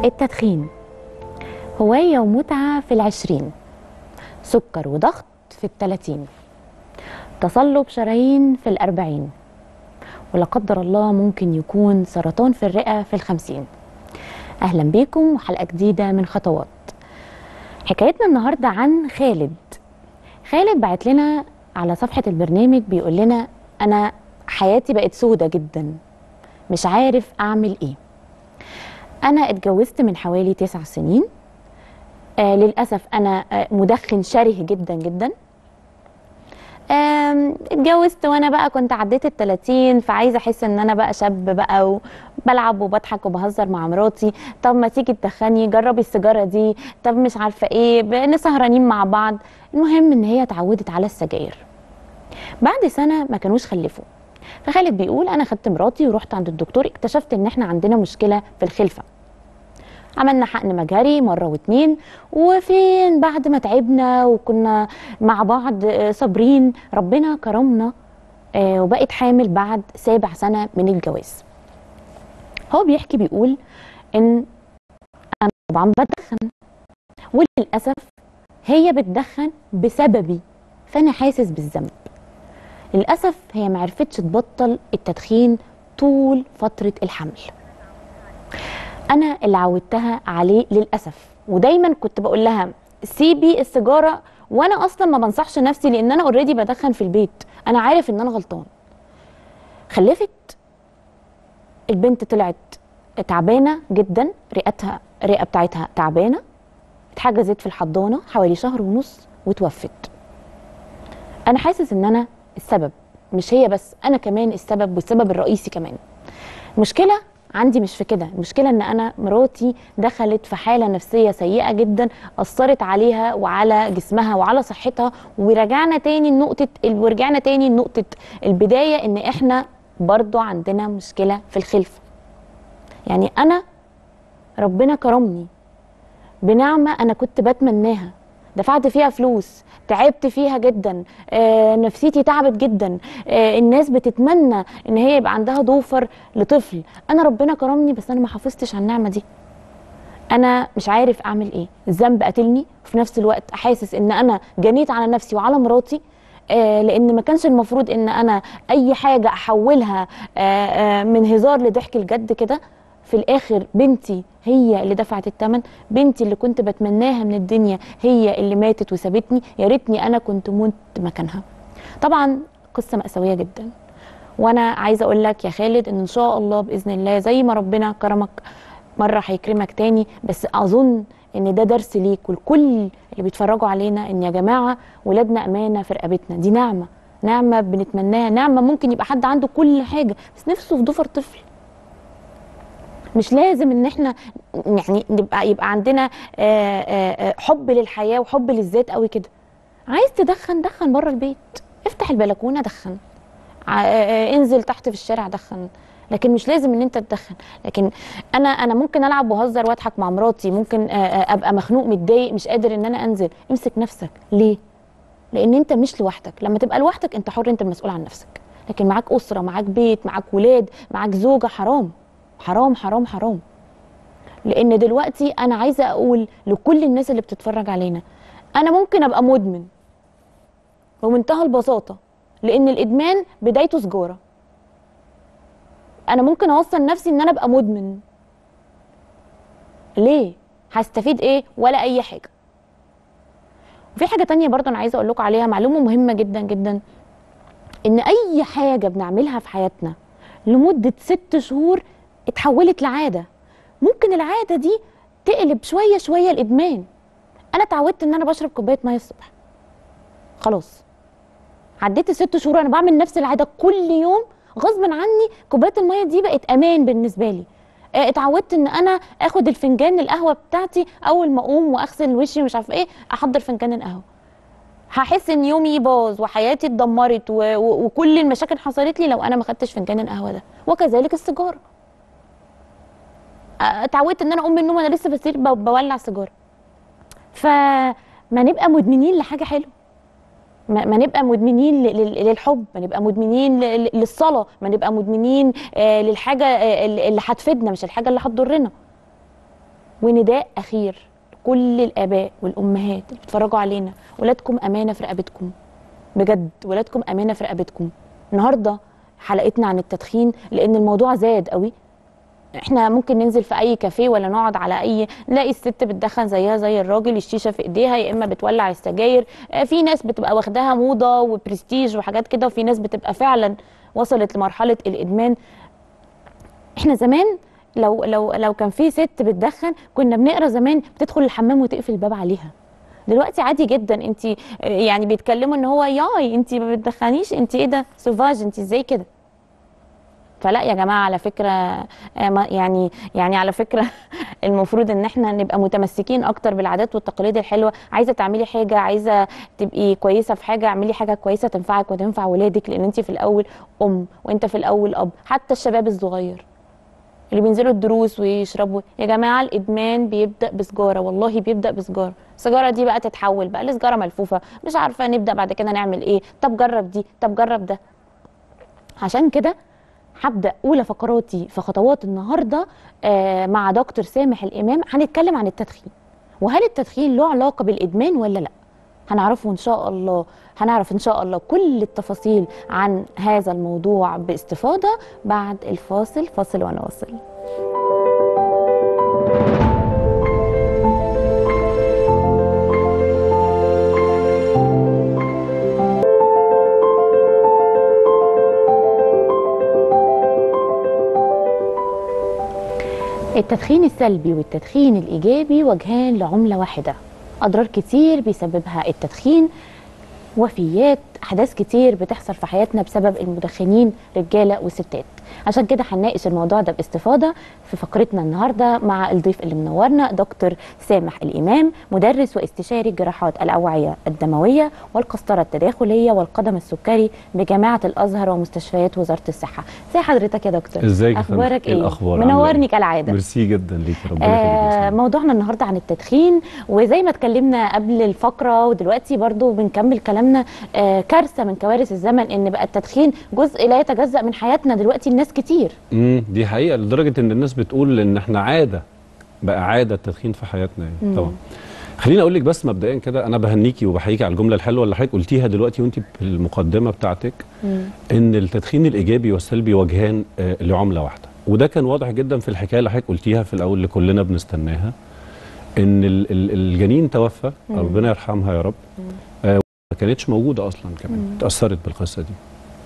التدخين هواية ومتعة في العشرين سكر وضغط في التلاتين تصلب شرايين في الأربعين ولا قدر الله ممكن يكون سرطان في الرئة في الخمسين أهلا بيكم وحلقة جديدة من خطوات حكايتنا النهاردة عن خالد خالد بعت لنا على صفحة البرنامج بيقول لنا أنا حياتي بقت سودة جدا مش عارف أعمل إيه أنا اتجوزت من حوالي تسع سنين آه للأسف أنا آه مدخن شره جدا جدا آم، اتجوزت وانا بقى كنت عديت ال 30 فعايزه احس ان انا بقى شاب بقى وبلعب وبضحك وبهزر مع مراتي طب ما تيجي تدخني جربي السيجاره دي طب مش عارفه ايه بقينا سهرانين مع بعض المهم ان هي اتعودت على السجاير بعد سنه ما كانوش خلفوا فخالد بيقول انا خدت مراتي ورحت عند الدكتور اكتشفت ان احنا عندنا مشكله في الخلفه عملنا حقن مجهري مره واتنين وفين بعد ما تعبنا وكنا مع بعض آه، صابرين ربنا كرمنا آه، وبقت حامل بعد سابع سنه من الجواز هو بيحكي بيقول ان انا طبعا بدخن وللاسف هي بتدخن بسببي فانا حاسس بالذنب للاسف هي معرفتش تبطل التدخين طول فتره الحمل انا اللي عودتها عليه للاسف ودايما كنت بقول لها سيبي السيجاره وانا اصلا ما بنصحش نفسي لان انا اوريدي بدخن في البيت انا عارف ان انا غلطان خلفت البنت طلعت تعبانه جدا رئتها الرئه بتاعتها تعبانه اتحجزت في الحضانه حوالي شهر ونص وتوفت انا حاسس ان انا السبب مش هي بس انا كمان السبب والسبب الرئيسي كمان المشكله عندي مش في كده المشكله ان انا مراتي دخلت في حاله نفسيه سيئه جدا اثرت عليها وعلى جسمها وعلى صحتها ورجعنا تاني لنقطه ورجعنا تاني لنقطه البدايه ان احنا برضو عندنا مشكله في الخلفه يعني انا ربنا كرمني بنعمه انا كنت بتمناها دفعت فيها فلوس تعبت فيها جدا آه نفسيتي تعبت جدا آه الناس بتتمنى ان هي يبقى عندها ضوفر لطفل انا ربنا كرمني بس انا ما حافظتش على النعمه دي انا مش عارف اعمل ايه الذنب قتلني وفي نفس الوقت حاسس ان انا جنيت على نفسي وعلى مراتي آه لان ما كانش المفروض ان انا اي حاجه احولها آه آه من هزار لضحك الجد كده في الاخر بنتي هي اللي دفعت الثمن بنتي اللي كنت بتمناها من الدنيا هي اللي ماتت وسابتني يا ريتني انا كنت مت مكانها طبعا قصه مأساويه جدا وانا عايزه اقول لك يا خالد ان ان شاء الله باذن الله زي ما ربنا كرمك مره هيكرمك تاني بس اظن ان ده درس ليك ولكل اللي بيتفرجوا علينا ان يا جماعه ولادنا امانه في رقبتنا دي نعمه نعمه بنتمناها نعمه ممكن يبقى حد عنده كل حاجه بس نفسه في ضفر طفل مش لازم ان احنا يعني نبقى يبقى عندنا آه، آه، آه، حب للحياه وحب للذات قوي كده عايز تدخن دخن بره البيت افتح البلكونه دخن ع- آه، آه، انزل تحت في الشارع دخن لكن مش لازم ان انت تدخن لكن انا انا ممكن العب واهزر واضحك مع مراتي ممكن آه، آه، ابقى مخنوق متضايق مش قادر ان انا انزل امسك نفسك ليه لان انت مش لوحدك لما تبقى لوحدك انت حر انت المسؤول عن نفسك لكن معاك اسره معاك بيت معاك ولاد معاك زوجه حرام حرام حرام حرام لان دلوقتي انا عايزه اقول لكل الناس اللي بتتفرج علينا انا ممكن ابقى مدمن بمنتهى البساطه لان الادمان بدايته سجاره انا ممكن اوصل نفسي ان انا ابقى مدمن ليه هستفيد ايه ولا اي حاجه وفي حاجه تانية برضه انا عايزه اقول لكم عليها معلومه مهمه جدا جدا ان اي حاجه بنعملها في حياتنا لمده ست شهور اتحولت لعاده ممكن العاده دي تقلب شويه شويه الادمان انا اتعودت ان انا بشرب كوبايه ميه الصبح خلاص عديت الست شهور انا بعمل نفس العاده كل يوم غصب عني كوبايه الميه دي بقت امان بالنسبه لي آه، اتعودت ان انا اخد الفنجان القهوه بتاعتي اول ما اقوم واغسل وشي مش عارفه ايه احضر فنجان القهوه هحس ان يومي باظ وحياتي اتدمرت و... و... وكل المشاكل حصلت لي لو انا ما خدتش فنجان القهوه ده وكذلك السيجاره آه، اتعودت ان انا اقوم من النوم انا لسه بسير ب- بولع سيجاره فما نبقى مدمنين لحاجه حلوه ما ما نبقى مدمنين ل- لل- للحب ما نبقى مدمنين ل- ل- للصلاه ما نبقى مدمنين آه، للحاجه آه، اللي اللي هتفيدنا مش الحاجه اللي هتضرنا ونداء اخير كل الاباء والامهات اللي بيتفرجوا علينا ولادكم امانه في رقبتكم بجد ولادكم امانه في رقبتكم النهارده حلقتنا عن التدخين لان الموضوع زاد قوي احنا ممكن ننزل في اي كافيه ولا نقعد على اي نلاقي الست بتدخن زيها زي الراجل الشيشه في ايديها يا اما بتولع السجاير آه، في ناس بتبقى واخداها موضه وبرستيج وحاجات كده وفي ناس بتبقى فعلا وصلت لمرحله الادمان احنا زمان لو لو لو كان في ست بتدخن كنا بنقرا زمان بتدخل الحمام وتقفل الباب عليها دلوقتي عادي جدا انت يعني بيتكلموا ان هو ياي انت ما بتدخنيش انت ايه ده سوفاج انت ازاي كده فلا يا جماعه على فكره آه، ما- يعني يعني على فكره المفروض ان احنا نبقى متمسكين اكتر بالعادات والتقاليد الحلوه عايزه تعملي حاجه عايزه تبقي كويسه في حاجه اعملي حاجه كويسه تنفعك وتنفع ولادك لان انت في الاول ام وانت في الاول اب حتى الشباب الصغير اللي بينزلوا الدروس ويشربوا يا جماعه الادمان بيبدا بسجاره والله بيبدا بسجاره السيجاره دي بقى تتحول بقى لسجاره ملفوفه مش عارفه نبدا بعد كده نعمل ايه طب جرب دي طب جرب ده عشان كده هبدا اولى فقراتي في خطوات النهارده آه مع دكتور سامح الامام هنتكلم عن التدخين وهل التدخين له علاقه بالادمان ولا لا هنعرفه ان شاء الله هنعرف ان شاء الله كل التفاصيل عن هذا الموضوع باستفاضه بعد الفاصل فاصل ونواصل التدخين السلبي والتدخين الإيجابي وجهان لعملة واحدة أضرار كتير بيسببها التدخين وفيات أحداث كتير بتحصل في حياتنا بسبب المدخنين رجالة وستات عشان كده هنناقش الموضوع ده باستفاضة في فقرتنا النهاردة مع الضيف اللي منورنا دكتور سامح الإمام مدرس واستشاري جراحات الأوعية الدموية والقسطرة التداخلية والقدم السكري بجامعة الأزهر ومستشفيات وزارة الصحة ازي حضرتك يا دكتور ازيك يا فندم؟ أخبارك إيه إيه؟ الأخبار؟ عاملة منورني إيه؟ كالعادة ميرسي جدا ليك ربنا آه يخليك موضوعنا النهارده عن التدخين وزي ما اتكلمنا قبل الفقره ودلوقتي برضو بنكمل كلامنا آه كارثه من كوارث الزمن ان بقى التدخين جزء لا يتجزا من حياتنا دلوقتي الناس كتير امم دي حقيقه لدرجه ان الناس بتقول ان احنا عاده بقى عاده التدخين في حياتنا يعني مم. طبعا خليني اقول لك بس مبدئيا كده انا بهنيكي وبحييكي على الجمله الحلوه اللي حضرتك قلتيها دلوقتي وانت في المقدمه بتاعتك ان التدخين الايجابي والسلبي وجهان آه لعمله واحده وده كان واضح جدا في الحكايه اللي حضرتك قلتيها في الاول اللي كلنا بنستناها ان ال- ال- الجنين توفى مم. ربنا يرحمها يا رب آه ما كانتش موجوده اصلا كمان اتاثرت بالقصه دي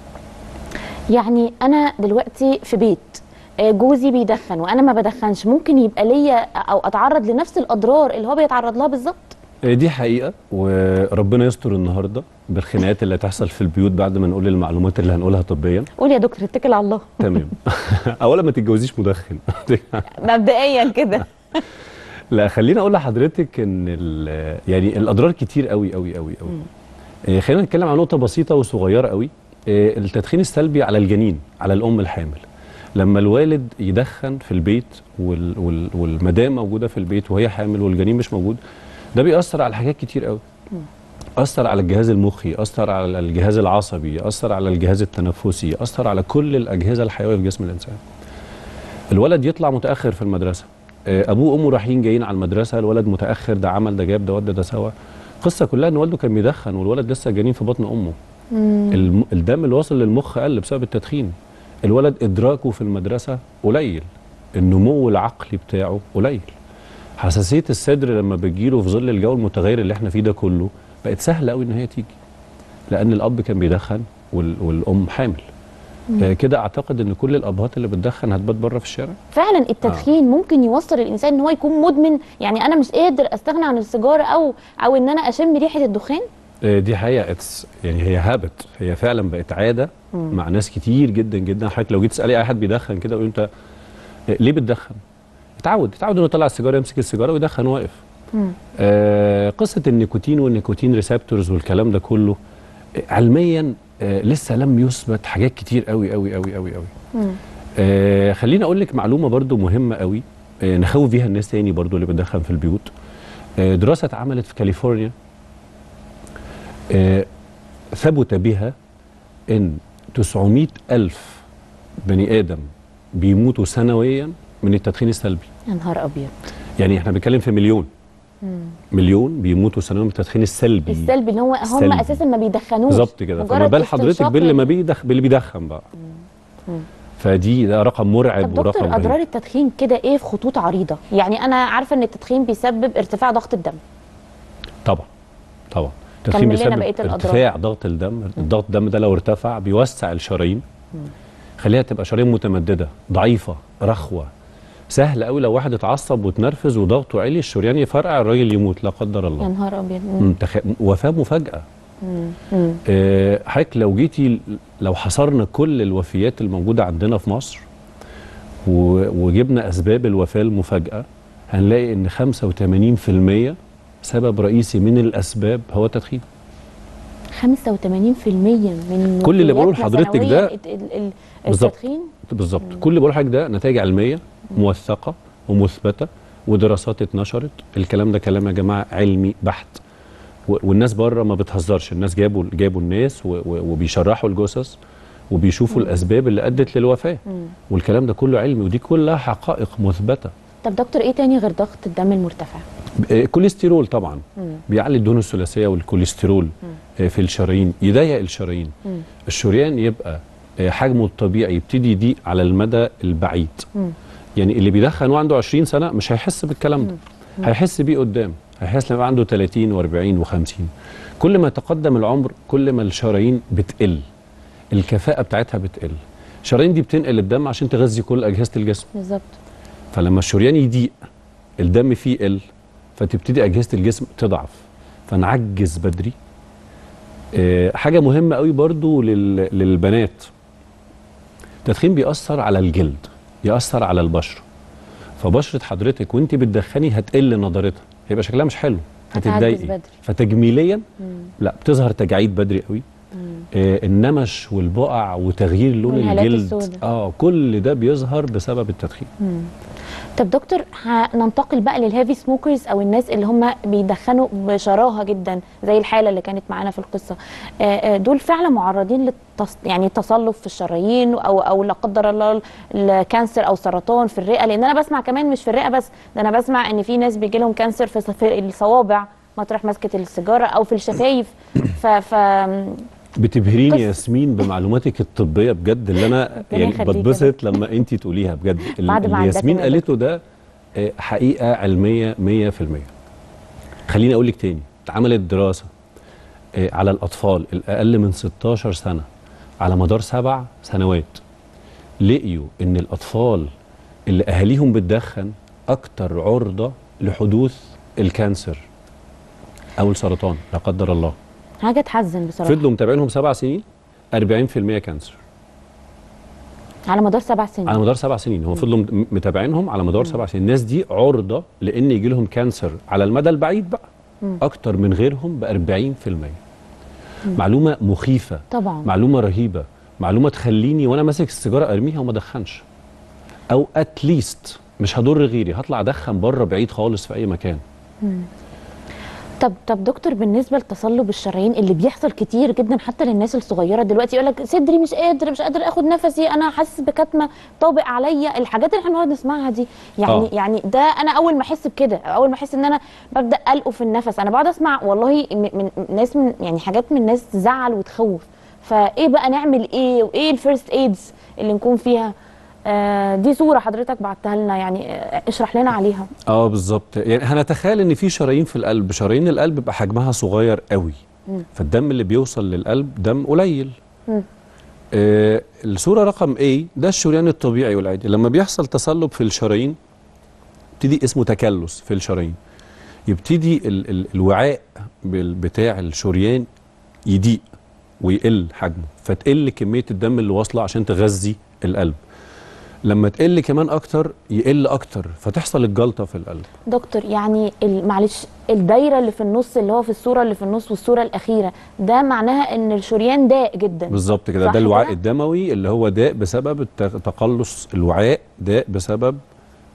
يعني انا دلوقتي في بيت آه، جوزي بيدخن وانا ما بدخنش ممكن يبقى ليا او اتعرض لنفس الاضرار اللي هو بيتعرض لها بالظبط آه، دي حقيقة وربنا يستر النهاردة بالخناقات اللي هتحصل في البيوت بعد ما نقول المعلومات اللي هنقولها طبيا قول يا دكتور اتكل على الله تمام أولا ما تتجوزيش مدخن مبدئيا كده لا خليني أقول لحضرتك إن ال- يعني الأضرار كتير قوي قوي قوي قوي آه، خلينا نتكلم عن نقطة بسيطة وصغيرة قوي آه، التدخين السلبي على الجنين على الأم الحامل لما الوالد يدخن في البيت وال وال والمدام موجودة في البيت وهي حامل والجنين مش موجود ده بيأثر على حاجات كتير قوي أثر على الجهاز المخي أثر على الجهاز العصبي أثر على الجهاز التنفسي أثر على كل الأجهزة الحيوية في جسم الإنسان الولد يطلع متأخر في المدرسة آه، أبوه وأمه رايحين جايين على المدرسة الولد متأخر ده عمل ده جاب ده ودى ده سوا القصة كلها إن والده كان بيدخن والولد لسه جنين في بطن أمه الم... الدم اللي واصل للمخ قل بسبب التدخين الولد إدراكه في المدرسة قليل النمو العقلي بتاعه قليل حساسية الصدر لما بتجيله في ظل الجو المتغير اللي احنا فيه ده كله بقت سهلة قوي ان هي تيجي لان الاب كان بيدخن وال... والام حامل آه كده اعتقد ان كل الابهات اللي بتدخن هتبات بره في الشارع فعلا التدخين آه. ممكن يوصل الانسان ان هو يكون مدمن يعني انا مش قادر استغنى عن السيجاره او او ان انا اشم ريحه الدخان آه دي حقيقه اتس يعني هي هابت هي فعلا بقت عاده مم. مع ناس كتير جدا جدا حضرتك لو جيت تسالي اي حد بيدخن كده قول له انت آه، ليه بتدخن؟ اتعود اتعود انه يطلع السيجاره يمسك السيجاره ويدخن واقف مم. آه قصه النيكوتين والنيكوتين ريسبتورز والكلام ده كله آه، علميا آه لسه لم يثبت حاجات كتير قوي قوي قوي قوي قوي مم. آه خليني اقول لك معلومه برضو مهمه قوي آه نخوف بيها الناس تاني برضو اللي بتدخن في البيوت آه دراسه اتعملت في كاليفورنيا آه ثبت بها ان 900 الف بني ادم بيموتوا سنويا من التدخين السلبي يا نهار ابيض يعني احنا بنتكلم في مليون مليون بيموتوا سنويا من التدخين السلبي السلبي اللي هو هم السلبي. اساسا ما بيدخنوش بالظبط كده فما مجرد بال حضرتك استنشاق باللي ما لل- بيدخ باللي بيدخن بقى فدي ده رقم مرعب طب دكتور ورقم اضرار رهيب. التدخين كده ايه في خطوط عريضه يعني انا عارفه ان التدخين بيسبب ارتفاع ضغط الدم طبعا طبعا كمل التدخين لنا بيسبب بقية الأضرار. ارتفاع ضغط الدم الضغط الدم ده لو ارتفع بيوسع الشرايين خليها تبقى شرايين متمدده ضعيفه رخوه سهل قوي لو واحد اتعصب وتنرفز وضغطه عالي الشريان يفرقع الراجل يموت لا قدر يا الله نهار ابيض مم، تخ... وفاه مفاجاه مم. آه، حضرتك لو جيتي لو حصرنا كل الوفيات الموجوده عندنا في مصر و... وجبنا اسباب الوفاه المفاجاه هنلاقي ان 85% سبب رئيسي من الاسباب هو التدخين 85% من كل اللي بقوله وفياتنا لحضرتك سنوياً ده ال- ال- ال- بالظبط. التدخين بالظبط كل اللي بقوله لحضرتك ده نتائج علميه موثقه ومثبته ودراسات اتنشرت الكلام ده كلام يا جماعه علمي بحت و- والناس بره ما بتهزرش الناس جابوا جابوا الناس و- و- وبيشرحوا الجثث وبيشوفوا الاسباب اللي ادت للوفاه والكلام ده كله علمي ودي كلها حقائق مثبته طب دكتور ايه تاني غير ضغط الدم المرتفع آه، كوليسترول طبعا بيعلي الدهون الثلاثيه والكوليسترول آه، في الشرايين يضيق الشرايين الشريان يبقى آه، حجمه الطبيعي يبتدي يضيق على المدى البعيد يعني اللي بيدخن وعنده 20 سنه مش هيحس بالكلام ده هيحس بيه قدام هيحس لما يبقى عنده 30 و40 و50 كل ما يتقدم العمر كل ما الشرايين بتقل الكفاءه بتاعتها بتقل الشرايين دي بتنقل الدم عشان تغذي كل اجهزه الجسم بالظبط فلما الشريان يضيق الدم فيه يقل فتبتدي اجهزه الجسم تضعف فنعجز بدري آه، حاجه مهمه قوي برضو لل... للبنات التدخين بيأثر على الجلد يأثر على البشره فبشره حضرتك وانت بتدخني هتقل نضارتها هيبقى شكلها مش حلو هتعجز هتتضايقي بدري. فتجميليا لا بتظهر تجاعيد بدري قوي آه النمش والبقع وتغيير لون والهالات الجلد السوداء. اه كل ده بيظهر بسبب التدخين طب دكتور هننتقل بقى للهيفي سموكرز او الناس اللي هم بيدخنوا بشراهه جدا زي الحاله اللي كانت معانا في القصه آه، آه، دول فعلا معرضين للتص... يعني تصلب في الشرايين او او لا قدر الله الكانسر او سرطان في الرئه لان انا بسمع كمان مش في الرئه بس ده انا بسمع ان في ناس بيجي لهم كانسر في في الصوابع مطرح مسكه السيجاره او في الشفايف ف, ف... بتبهريني قصة. يا ياسمين بمعلوماتك الطبيه بجد اللي انا ربنا يعني يخليك يا بتبسط لما انت تقوليها بجد ال- بعد ما اللي ياسمين عدتنا يا قالته ده آه، حقيقه علميه 100% خليني اقول لك تاني اتعملت دراسه آه، على الاطفال الاقل من 16 سنه على مدار سبع سنوات لقيوا ان الاطفال اللي اهاليهم بتدخن اكتر عرضه لحدوث الكانسر او السرطان لا قدر الله حاجه تحزن بصراحه فضلوا متابعينهم سبع سنين 40% كانسر على مدار سبع سنين على مدار سبع سنين هم فضلوا مت- متابعينهم على مدار سبع سنين الناس دي عرضه لان يجي لهم كانسر على المدى البعيد بقى اكتر من غيرهم ب 40% معلومه مخيفه طبعا معلومه رهيبه معلومه تخليني وانا ماسك السيجاره ارميها وما ادخنش او اتليست مش هضر غيري هطلع ادخن بره بعيد خالص في اي مكان طب طب دكتور بالنسبه لتصلب الشرايين اللي بيحصل كتير جدا حتى للناس الصغيره دلوقتي يقول لك صدري مش قادر مش قادر اخد نفسي انا حاسس بكتمه طابق عليا الحاجات اللي احنا بنقعد نسمعها دي يعني آه. يعني ده انا اول ما احس بكده اول ما احس ان انا ببدا القه في النفس انا بقعد اسمع والله من, من ناس من يعني حاجات من ناس تزعل وتخوف فايه بقى نعمل ايه وايه الفيرست ايدز اللي نكون فيها آه دي صوره حضرتك بعتها لنا يعني آه اشرح لنا عليها اه بالظبط يعني هنتخيل ان في شرايين في القلب شرايين القلب بيبقى حجمها صغير قوي فالدم اللي بيوصل للقلب دم قليل آه الصوره رقم A ده الشريان الطبيعي والعادي لما بيحصل تصلب في الشرايين يبتدي اسمه تكلس في الشرايين يبتدي ال ال الوعاء بال- بتاع الشريان يضيق ويقل حجمه فتقل كميه الدم اللي واصله عشان تغذي القلب لما تقل كمان اكتر يقل اكتر فتحصل الجلطه في القلب دكتور يعني ال- معلش الدايره اللي في النص اللي هو في الصوره اللي في النص والصوره الاخيره ده معناها ان الشريان ضاق جدا بالظبط كده صح ده الوعاء كده؟ الدموي اللي هو داء بسبب الت- تقلص الوعاء داء بسبب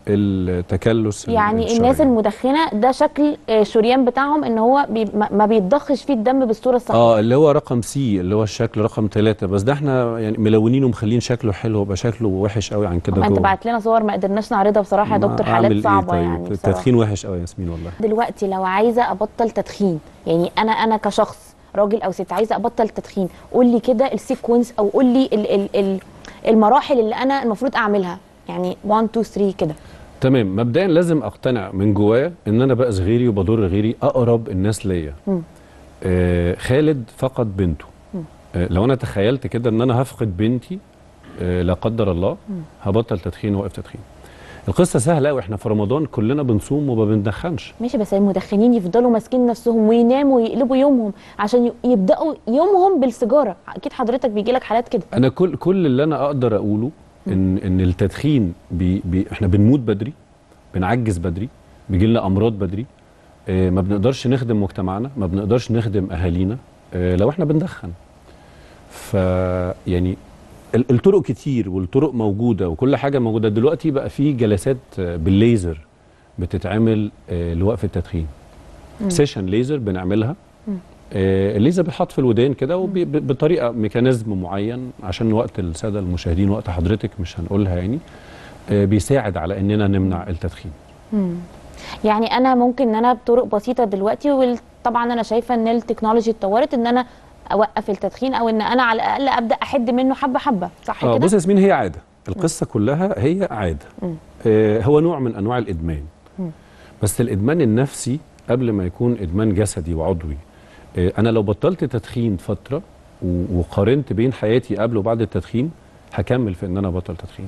التكلس يعني الشرايين. الناس المدخنه ده شكل آه، الشريان بتاعهم ان هو بي ما ما بيتضخش فيه الدم بالصوره الصحيحه اه اللي هو رقم سي اللي هو الشكل رقم ثلاثة بس ده احنا يعني ملونينه ومخلين شكله حلو يبقى شكله وحش قوي عن كده ما انت جوه. بعت لنا صور ما قدرناش نعرضها بصراحه يا ما دكتور أعمل حالات إيه صعبه طيب؟ يعني بصراحه التدخين وحش قوي يا ياسمين والله دلوقتي لو عايزه ابطل تدخين يعني انا انا كشخص راجل او ست عايزه ابطل تدخين قول لي كده السيكونس او قول لي ال ال ال المراحل اللي انا المفروض اعملها يعني 1 2 3 كده تمام مبدئيا لازم اقتنع من جوايا ان انا باذي غيري وبضر غيري اقرب الناس ليا مم. آه خالد فقد بنته آه لو انا تخيلت كده ان انا هفقد بنتي آه لا قدر الله هبطل تدخين واوقف تدخين القصه سهله قوي احنا في رمضان كلنا بنصوم وما بندخنش ماشي بس المدخنين يفضلوا ماسكين نفسهم ويناموا ويقلبوا يومهم عشان ي- يبداوا يومهم بالسيجاره اكيد حضرتك بيجي لك حالات كده انا كل كل اللي انا اقدر اقوله ان ان التدخين بي بي احنا بنموت بدري بنعجز بدري بيجي لنا امراض بدري آه ما بنقدرش نخدم مجتمعنا ما بنقدرش نخدم اهالينا آه لو احنا بندخن ف يعني ال- الطرق كتير والطرق موجوده وكل حاجه موجوده دلوقتي بقى في جلسات آه، بالليزر بتتعمل آه لوقف التدخين سيشن ليزر بنعملها آه، الليزر بيتحط في الودان كده وبي- ب- بطريقه ميكانيزم معين عشان وقت الساده المشاهدين وقت حضرتك مش هنقولها يعني آه، بيساعد على اننا نمنع التدخين يعني انا ممكن ان انا بطرق بسيطه دلوقتي وطبعا انا شايفه ان التكنولوجي اتطورت ان انا اوقف التدخين او ان انا على الاقل ابدا احد منه حبه حبه صح اه كده بص يا ياسمين هي عاده القصه كلها هي عاده آه هو نوع من انواع الادمان بس الادمان النفسي قبل ما يكون ادمان جسدي وعضوي آه انا لو بطلت تدخين فتره و- وقارنت بين حياتي قبل وبعد التدخين هكمل في ان انا بطل تدخين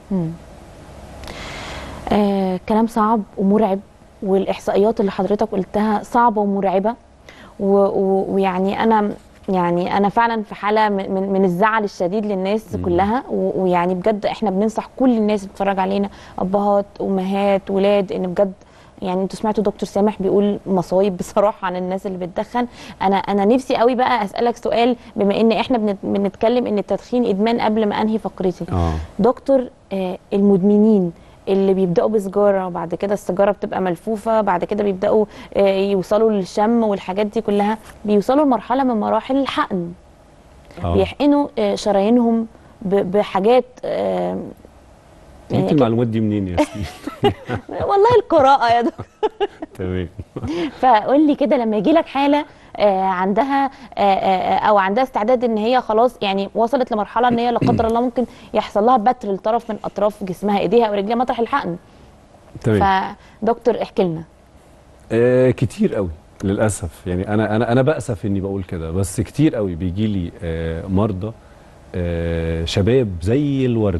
آه كلام صعب ومرعب والاحصائيات اللي حضرتك قلتها صعبه ومرعبه و- و- ويعني انا يعني انا فعلا في حاله من, من- من الزعل الشديد للناس كلها و- ويعني بجد احنا بننصح كل الناس اللي بتتفرج علينا ابهات امهات ولاد ان بجد يعني انتوا سمعتوا دكتور سامح بيقول مصايب بصراحه عن الناس اللي بتدخن انا انا نفسي قوي بقى اسالك سؤال بما ان احنا بنت- بنتكلم ان التدخين ادمان قبل ما انهي فقرتي اه دكتور آه، المدمنين اللي بيبداوا بسجاره وبعد كده السيجاره بتبقى ملفوفه بعد كده بيبداوا آه، يوصلوا للشم والحاجات دي كلها بيوصلوا لمرحله من مراحل الحقن اه بيحقنوا آه، شرايينهم ب- بحاجات آه، جبت المعلومات دي منين يا ياسمين والله القراءه يا دكتور تمام فقول لي كده لما يجي لك حاله آه، عندها آه، آه، او عندها استعداد ان هي خلاص يعني وصلت لمرحله ان هي لا قدر الله ممكن يحصل لها بتر لطرف من اطراف جسمها ايديها او رجليها مطرح الحقن تمام فدكتور احكي لنا آه كتير قوي للاسف يعني انا انا انا باسف اني بقول كده بس كتير قوي بيجي لي آه مرضى آه شباب زي الورد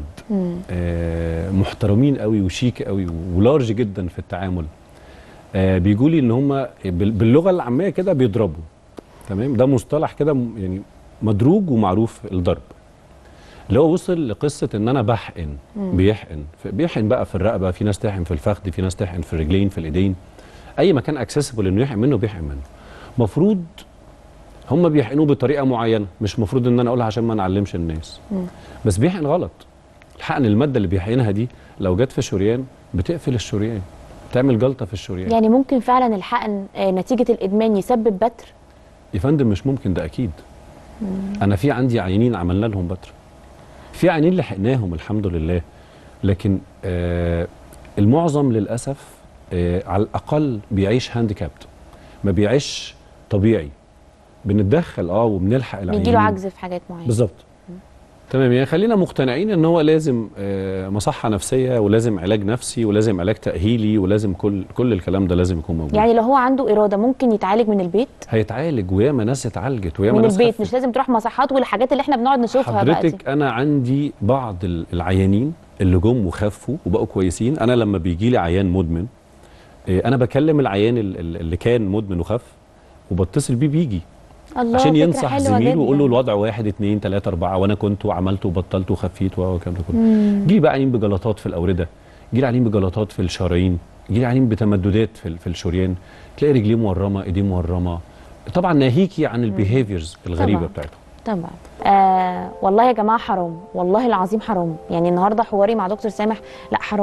آه محترمين قوي وشيك قوي ولارج جدا في التعامل آه بيجوا لي ان هم بال- باللغه العاميه كده بيضربوا تمام ده مصطلح كده م- يعني مدروج ومعروف الضرب اللي هو وصل لقصه ان انا بحقن بيحقن ف- بيحقن بقى في الرقبه في ناس تحقن في الفخذ في ناس تحقن في الرجلين في الايدين اي مكان اكسسبل انه يحقن منه بيحقن منه مفروض هم بيحقنوه بطريقه معينه مش مفروض ان انا اقولها عشان ما نعلمش الناس بس بيحقن غلط الحقن الماده اللي بيحقنها دي لو جت في شريان بتقفل الشريان تعمل جلطه في الشريان يعني ممكن فعلا الحقن آه، نتيجه الادمان يسبب بتر يا فندم مش ممكن ده اكيد انا في عندي عيانين عملنا لهم بتر في عيانين لحقناهم الحمد لله لكن آه المعظم للاسف آه على الاقل بيعيش هانديكابت ما بيعيش طبيعي بنتدخل اه وبنلحق العيانين بيجي له عجز في حاجات معينه بالظبط تمام يعني خلينا مقتنعين ان هو لازم آه، مصحه نفسيه ولازم علاج نفسي ولازم علاج تاهيلي ولازم كل كل الكلام ده لازم يكون موجود يعني لو هو عنده اراده ممكن يتعالج من البيت هيتعالج وياما ناس اتعالجت وياما من ناس البيت خفت. مش لازم تروح مصحات والحاجات اللي احنا بنقعد نشوفها بقى دي حضرتك انا عندي بعض ال- العيانين اللي جم وخفوا وبقوا كويسين انا لما بيجي لي عيان مدمن إيه، انا بكلم العيان ال- ال- اللي كان مدمن وخف وبتصل بيه بيجي الله عشان فكرة ينصح حلوة زميله جداً. ويقول له الوضع واحد اتنين تلاته اربعه وانا كنت وعملت وبطلت وخفيت والكلام ده كله جيلي بقى عيانين بجلطات في الاورده جيلي عيانين بجلطات في الشرايين جيلي عيانين بتمددات في ال- في الشريان تلاقي رجليه مورمه ايديه مورمه طبعا ناهيكي عن البيهيفيرز الغريبه طبعاً. بتاعتهم طبعا آه والله يا جماعه حرام والله العظيم حرام يعني النهارده حواري مع دكتور سامح لا حرام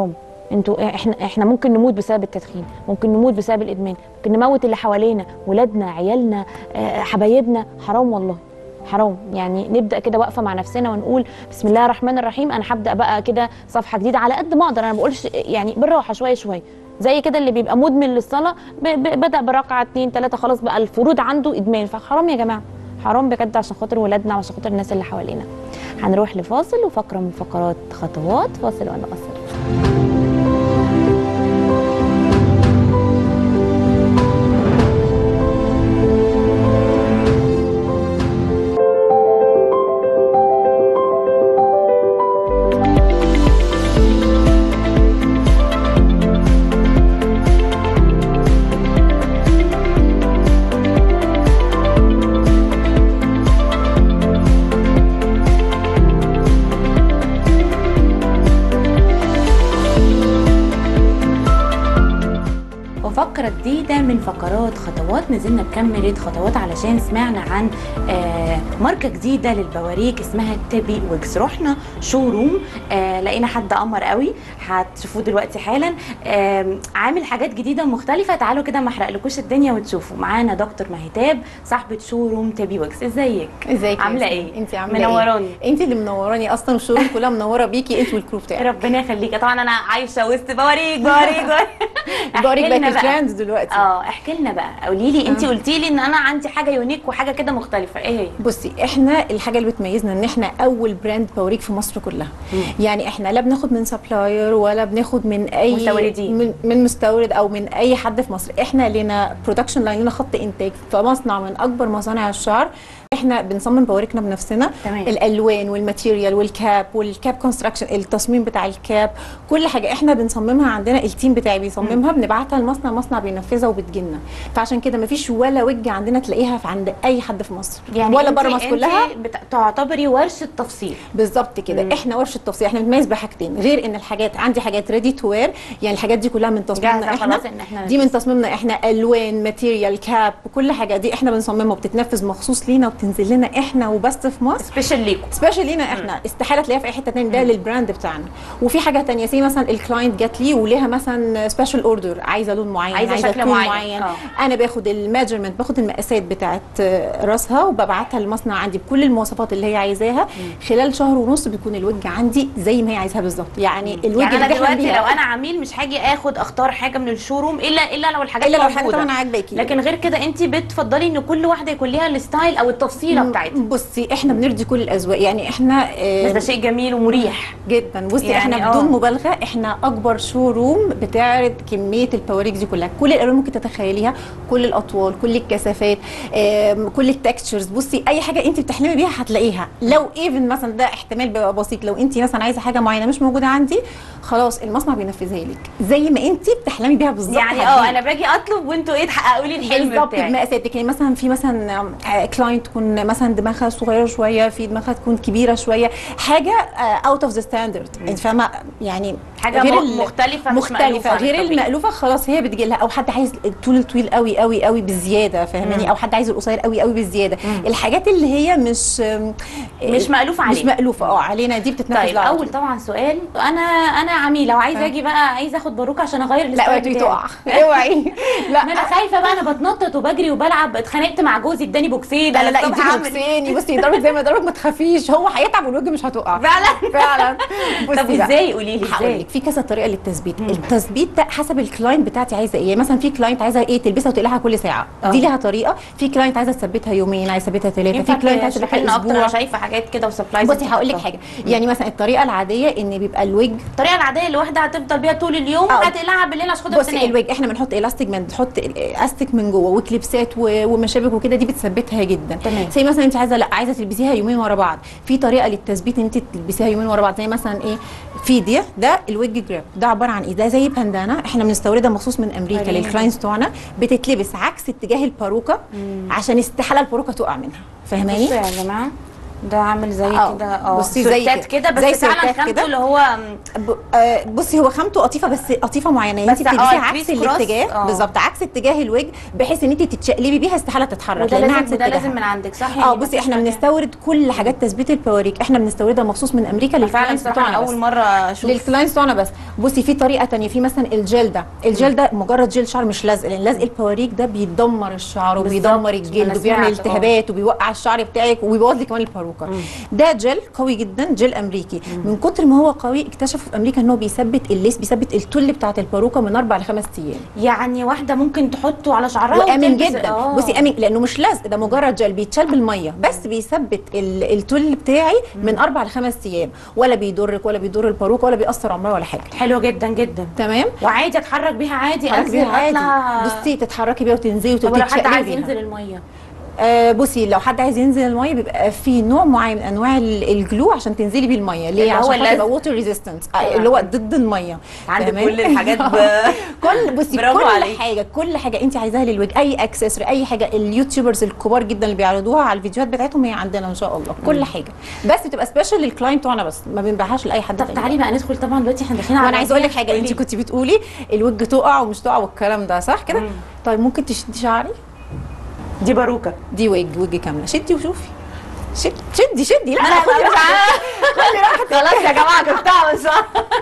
انتوا احنا احنا ممكن نموت بسبب التدخين ممكن نموت بسبب الادمان ممكن نموت اللي حوالينا ولادنا عيالنا آه، حبايبنا حرام والله حرام يعني نبدا كده واقفه مع نفسنا ونقول بسم الله الرحمن الرحيم انا هبدا بقى كده صفحه جديده على قد ما اقدر انا ما بقولش يعني بالراحه شويه شويه زي كده اللي بيبقى مدمن للصلاه ب- ب- بدا بركعه اتنين تلاته خلاص بقى الفروض عنده ادمان فحرام يا جماعه حرام بجد عشان خاطر ولادنا وعشان خاطر الناس اللي حوالينا هنروح لفاصل وفقره من فقرات خطوات فاصل وانا قصر وفقرة جديدة من فقرات خطوات نزلنا بكاميرا خطوات علشان سمعنا عن آه، ماركة جديدة للبواريك اسمها تيبي ويكس رحنا شو روم آه، لقينا حد قمر قوي هتشوفوه دلوقتي حالا آم، عامل حاجات جديدة مختلفة تعالوا كده ما احرقلكوش الدنيا وتشوفوا معانا دكتور مهتاب صاحبة شو روم تيبي ويكس ازيك ازيك يا عاملة ياسمين؟ ايه؟ انت عامله منوراني. ايه انت اللي منوراني اصلا والشغل كلها منوره بيكي انت والكرو بتاعك ربنا يخليك طبعا انا عايشة وسط بواريك بواريك بواريك بوريك احكي لنا بقى بقى. الترند دلوقتي اه احكي لنا بقى قولي لي انت آه. قلتي لي ان انا عندي حاجه يونيك وحاجه كده مختلفه ايه هي بصي احنا الحاجه اللي بتميزنا ان احنا اول براند بوريك في مصر كلها يعني احنا لا بناخد من سبلاير ولا بناخد من اي مستوردين. من, من مستورد او من اي حد في مصر احنا لنا برودكشن لاين لنا خط انتاج في مصنع من اكبر مصانع الشعر احنا بنصمم بوريكنا بنفسنا تمام. الالوان والماتيريال والكاب والكاب كونستراكشن التصميم بتاع الكاب كل حاجه احنا بنصممها عندنا التيم بتاعي بيصممها بنبعتها المصنع مصنع بينفذها وبتجيلنا فعشان كده مفيش ولا وجه عندنا تلاقيها في عند اي حد في مصر ولا انت- بره مصر انت كلها بت- تعتبري ورشه تفصيل بالظبط كده احنا ورشه تفصيل احنا بنتميز بحاجتين غير ان الحاجات عندي حاجات ريدي تو وير يعني الحاجات دي كلها من تصميمنا جاهزة احنا خلاص إن إحنا دي من تصميمنا احنا الوان ماتيريال كاب كل حاجه دي احنا بنصممها وبتتنفذ مخصوص لينا وبتنزل لنا احنا وبس في مصر سبيشال ليكم سبيشال لينا احنا استحاله تلاقيها في اي حته تانية ده للبراند بتاعنا وفي حاجه تانية زي مثلا الكلاينت جات لي وليها مثلا سبيشال اوردر عايزه لون معين عايزة شكل طول معين. معين آه. انا باخد الميجرمنت باخد المقاسات بتاعت آه، راسها وببعتها للمصنع عندي بكل المواصفات اللي هي عايزاها خلال شهر ونص بيكون الوجه عندي زي ما هي عايزاها بالظبط يعني الوجه يعني انا اللي بحلم دلوقتي بيها. لو انا عميل مش هاجي اخد اختار حاجه من الشوروم الا الا لو الحاجات الا لو حاجه موجودة. طبعا عاجباكي لكن غير كده انت بتفضلي ان كل واحده يكون ليها الستايل او التفصيله بتاعتها بصي احنا بنرضي كل الاذواق يعني احنا آه، بس ده شيء جميل ومريح جدا بصي يعني يعني احنا آه. بدون مبالغه احنا اكبر شو روم بتعرض كميه البواريك دي كلها كل الالوان ممكن تتخيليها كل الاطوال كل الكثافات آم، كل التكستشرز بصي اي حاجه انت بتحلمي بيها هتلاقيها لو ايفن مثلا ده احتمال بيبقى بسيط لو انت مثلا عايزه حاجه معينه مش موجوده عندي خلاص المصنع بينفذها لك زي ما انت بتحلمي بيها بالظبط يعني اه انا باجي اطلب وانتوا ايه تحققوا لي الحلم بالظبط بتاعي بمقاساتك يعني مثلا في مثلا كلاينت تكون مثلا دماغها صغيره شويه في دماغها تكون كبيره شويه حاجه اوت اوف ذا ستاندرد انت فاهمه يعني حاجة غير م- ال- مختلفة مش مألوفة مختلفه عن غير الطبيعي. المألوفه خلاص هي بتجي لها او حد عايز الطول الطويل قوي قوي قوي بزياده فاهماني او حد عايز القصير قوي قوي بزياده الحاجات اللي هي مش مش مألوفة مش علينا. مألوفه اه علينا دي بتتنفذ طيب لها على اول طول. طبعا سؤال انا انا عميله وعايزه ها. اجي بقى عايزه اخد باروكه عشان اغير لا الستايل اوعي بتاعي. تقع اوعي لا ما انا خايفه بقى انا بتنطط وبجري وبلعب اتخانقت مع جوزي اداني بوكسين لا لا لا الصبح انت هعمل- بوكسيني بصي يضربك زي ما يضربك ما تخافيش هو هيتعب والوجه مش هتقع فعلا فعلا طب بصي بقى. ازاي قولي لي هقول ازاي لك في كذا طريقه للتثبيت التثبيت ده حسب الكلاينت بتاعتي عايزه ايه يعني مثلا في كلاينت عايزه ايه تلبسها وتقلعها كل ساعه اه. دي لها طريقه في كلاينت عايزه تثبتها يومين عايزه تثبتها ثلاثه ينفع في كلاينت عايزه تشرحي لنا تثبتها اكتر انا اسبوع شايفه حاجات كده وسبلايز بصي هقول لك حاجه يعني مثلا الطريقه العاديه ان بيبقى الويج الطريقه العاديه اللي واحده هتفضل بيها طول اليوم اه. هتقلعها بالليل عشان خاطر بصي تنام الويج احنا بنحط الاستيك من بنحط الاستيك من جوه وكليبسات و- ومشابك وكده دي بتثبتها جدا تمام. زي مثلا انت عايزه لا عايزه تلبسيها يومين ورا بعض في طريقه للتثبيت ان انت تلبسيها يومين ورا بعض زي مثلا ايه في دي ده الويج جراب ده عباره عن ايه ده زي باندانا احنا بنستوردها مخصوص من امريكا وريني. للكلاينتس بتوعنا بتتلبس عكس اتجاه الباروكه عشان استحاله الباروكه تقع منها فاهماني بصوا يا جماعه ده عامل زي آه. كده اه بصي زي سورتات كده. كده زي بس فعلا سورتات خامته كده. اللي هو م، ب- آه، بصي هو خامته قطيفه بس قطيفه معينه بس انت اه بتلبسيها عكس كريس كروس، الاتجاه اه. بالظبط عكس اتجاه الوجه بحيث ان انت تتشقلبي بيها استحاله تتحرك وده لأنها لازم عكس وده اتجاهها. لازم من عندك صح اه بصي احنا بنستورد كل حاجات تثبيت البواريك احنا بنستوردها مخصوص من امريكا فعلا للكلاينتس صراحه بتوعنا أنا بس. اول مره اشوف للكلاينتس بتوعنا بس بصي في طريقه تانية في مثلا الجل ده الجل ده مجرد جل شعر مش لزق لان لزق البواريك ده بيدمر الشعر وبيدمر بالظبط. الجلد أنا وبيعمل سمعت، اه. التهابات وبيوقع الشعر بتاعك وبيبوظ لك كمان الباروكه ده جل قوي جدا جل امريكي من كتر ما هو قوي اكتشفوا في امريكا ان هو بيثبت الليس بيثبت التل بتاعه الباروكه من اربع لخمس ايام يعني واحده ممكن تحطه على شعرها وامن وتلبس- جدا آه. بصي امن لانه مش لزق ده مجرد جل بيتشال بالميه بس بيثبت ال- التل بتاعي من اربع لخمس ايام ولا بيضرك ولا بيضر الباروكه ولا بيأثر عمرها ولا حاجه حلو جدا جدا تمام وعادي اتحرك بيها عادي تتحركي انزل بيها عادي اطلع بصي تتحركي بيها وتنزلي طب لو حد وتتشقلبي عايز بيها. ينزل الميه آه بصي لو حد عايز ينزل الميه بيبقى في نوع معين من انواع ال- الجلو عشان تنزلي بيه الميه اللي ليه هو عشان خاطر اللزق. يبقى ووتر ريزيستنس أيوة. اللي هو ضد الميه عندك تمام؟ كل الحاجات ب... كل بصي برافو كل عليك. حاجه كل حاجه انت عايزاها للوجه اي اكسسوري اي حاجه اليوتيوبرز الكبار جدا اللي بيعرضوها على الفيديوهات بتاعتهم هي عندنا ان شاء الله كل حاجه بس بتبقى سبيشال للكلاينت بتوعنا بس ما بنبيعهاش لاي حد طب تاني. تعالي بقى ندخل طبعا دلوقتي احنا داخلين على وانا عايزه اقول لك حاجه قولي. انت كنت بتقولي الوجه تقع ومش تقع والكلام ده صح كده مم. طيب ممكن تشدي شعري دي باروكه دي وج وج كامله شدي وشوفي شد شدي شدي لا انا خدي مش راحتك عارفه خلاص يا جماعه جبتها بس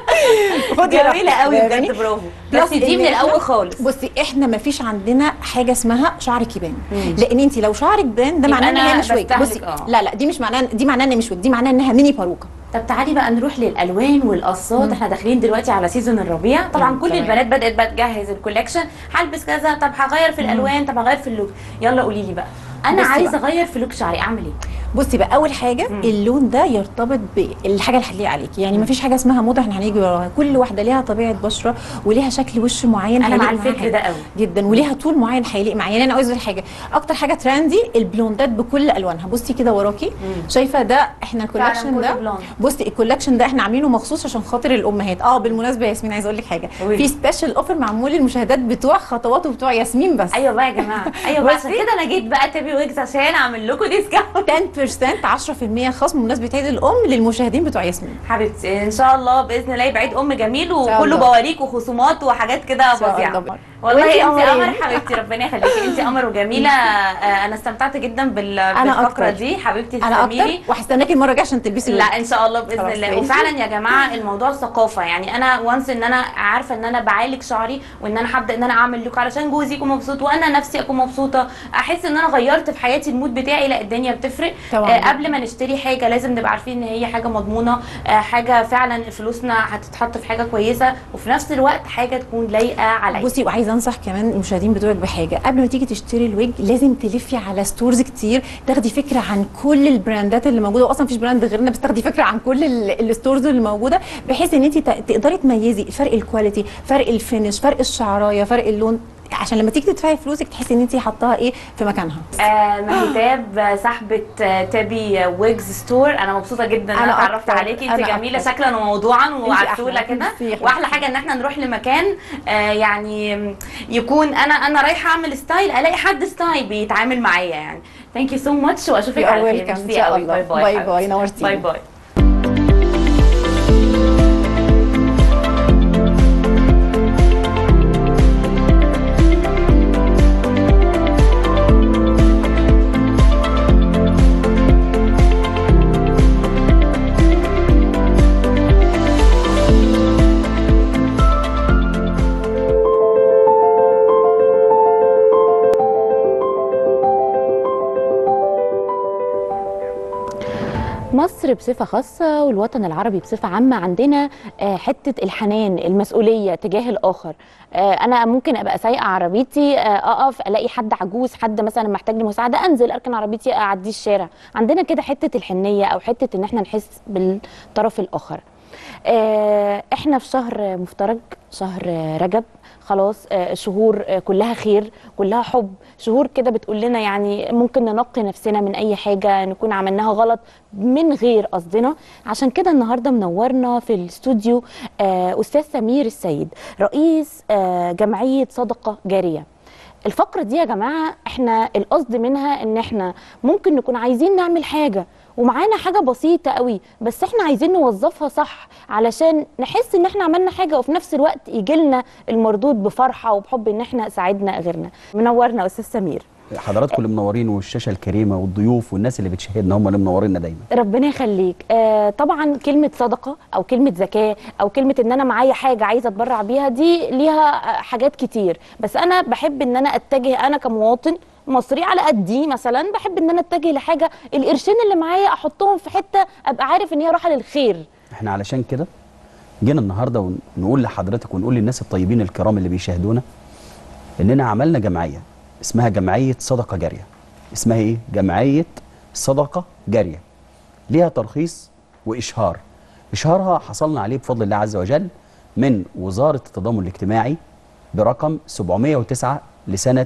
خدي جميله راحتك. قوي فاهماني؟ بجد برافو بلس بس دي إن من إحنا- الاول خالص بصي احنا ما فيش عندنا حاجه اسمها شعرك يبان مم. لان انت لو شعرك بان ده يبقى معناه ان أنا هي مش وج بستهلك، بصي آه. لا لا دي مش معناها دي معناها ان مش وج دي معناها انها ميني باروكه طب تعالي بقى نروح للالوان والقصات احنا داخلين دلوقتي على سيزون الربيع طبعا مم، كل تمام. البنات بدات بقى تجهز الكولكشن هلبس كذا طب هغير في الالوان طب هغير في اللوك يلا قولي لي بقى انا بصي عايزه بقى. اغير في لوك شعري اعمل ايه بصي بقى اول حاجه مم. اللون ده يرتبط بالحاجه اللي هتليق عليكي يعني ما فيش حاجه اسمها موضه احنا هنيجي وراها كل واحده ليها طبيعه بشره وليها شكل وش معين انا مع هيليق معاها. الفكر ده قوي جدا وليها طول معين هيليق معايا يعني انا عايزه أقول حاجه اكتر حاجه ترندي البلوندات بكل الوانها بصي كده وراكي شايفه ده احنا الكولكشن كله ده بلوند. بصي الكولكشن ده احنا عاملينه مخصوص عشان خاطر الامهات اه بالمناسبه يا ياسمين عايزه اقول لك حاجه قولي. في سبيشال اوفر معمول للمشاهدات بتوع خطوات وبتوع ياسمين بس ايوه بقى يا جماعه ايوه بقى عشان بصي. كده انا جيت بقى تابي ويجز عشان اعمل لكم ديسكاونت 10% 10% خصم بمناسبه عيد الام للمشاهدين بتوع ياسمين حبيبتي ان شاء الله باذن الله يبقى عيد ام جميل شاء وكله الله. بواريك وخصومات وحاجات كده إن شاء فظيعه الله. والله وإنتي انت قمرين. قمر حبيبتي ربنا يخليكي انت قمر وجميله آه، انا استمتعت جدا بال- أنا بالفقره أكتر. دي حبيبتي انا تسلمي اكتر لي وهستناكي المره الجايه عشان تلبسي لا الوجه. ان شاء الله باذن خلاص الله ماشي. وفعلا يا جماعه الموضوع ثقافه يعني انا وانس ان انا عارفه ان انا بعالج شعري وان انا هبدا ان انا اعمل لوك علشان جوزي يكون مبسوط وانا نفسي اكون مبسوطه احس ان انا غيرت في حياتي المود بتاعي لا الدنيا بتفرق طبعاً. آه قبل ما نشتري حاجه لازم نبقى عارفين ان هي حاجه مضمونه آه حاجه فعلا فلوسنا هتتحط في حاجه كويسه وفي نفس الوقت حاجه تكون لايقه عليا بصي وعايزه انصح كمان المشاهدين بتوعك بحاجه قبل ما تيجي تشتري الويج لازم تلفي على ستورز كتير تاخدي فكره عن كل البراندات اللي موجوده واصلا مفيش براند غيرنا بس تاخدي فكره عن كل ال- الستورز اللي موجوده بحيث ان انت ت- تقدري تميزي فرق الكواليتي فرق الفينش فرق الشعرايه فرق اللون عشان لما تيجي تدفعي فلوسك تحسي ان انت حطاها ايه في مكانها آه مهتاب صاحبة آه، تابي ويجز ستور انا مبسوطة جدا ان انا أنا اتعرفت أكتر. عليكي انت أنا جميلة أكتر. شكلا وموضوعا وعسولة أحلى. كده ميرسي يا واحلى حبيبتي. حاجة ان احنا نروح لمكان آه يعني يكون انا انا رايحة اعمل ستايل الاقي حد ستايل بيتعامل معايا يعني ثانك يو سو ماتش واشوفك You are على خير welcome. إن ميرسي شاء قوي. الله. باي باي باي حبيبتي. باي. نورتيني. باي باي مصر بصفة خاصة والوطن العربي بصفة عامة عندنا آه، حتة الحنان المسؤولية تجاه الآخر آه، أنا ممكن أبقى سايقة عربيتي آه، أقف ألاقي حد عجوز حد مثلا محتاج لي مساعدة أنزل أركن عربيتي أعديه الشارع عندنا كده حتة الحنية أو حتة إن إحنا نحس بالطرف الآخر آه، احنا في شهر مفترج شهر رجب خلاص آه، شهور آه، كلها خير كلها حب شهور كده بتقول لنا يعني ممكن ننقي نفسنا من اي حاجه نكون عملناها غلط من غير قصدنا عشان كده النهارده منورنا في الاستوديو آه، استاذ سمير السيد رئيس آه، جمعيه صدقه جاريه الفقره دي يا جماعه احنا القصد منها ان احنا ممكن نكون عايزين نعمل حاجه ومعانا حاجه بسيطه قوي بس احنا عايزين نوظفها صح علشان نحس ان احنا عملنا حاجه وفي نفس الوقت يجي لنا المردود بفرحه وبحب ان احنا ساعدنا غيرنا منورنا استاذ سمير حضراتكم اللي منورين والشاشه الكريمه والضيوف والناس اللي بتشاهدنا هم اللي منورينا دايما ربنا يخليك آه طبعا كلمة صدقة أو كلمة زكاة أو كلمة إن أنا معايا حاجة عايزة أتبرع بيها دي ليها آه، حاجات كتير بس أنا بحب إن أنا أتجه أنا كمواطن مصري على قدي مثلا بحب إن أنا أتجه لحاجة القرشين اللي معايا أحطهم في حتة أبقى عارف إن هي رايحة للخير احنا علشان كده جينا النهارده ونقول لحضرتك ونقول للناس الطيبين الكرام اللي بيشاهدونا اننا عملنا جمعيه اسمها جمعيه صدقه جاريه اسمها ايه جمعيه صدقه جاريه ليها ترخيص واشهار اشهارها حصلنا عليه بفضل الله عز وجل من وزاره التضامن الاجتماعي برقم 709 لسنه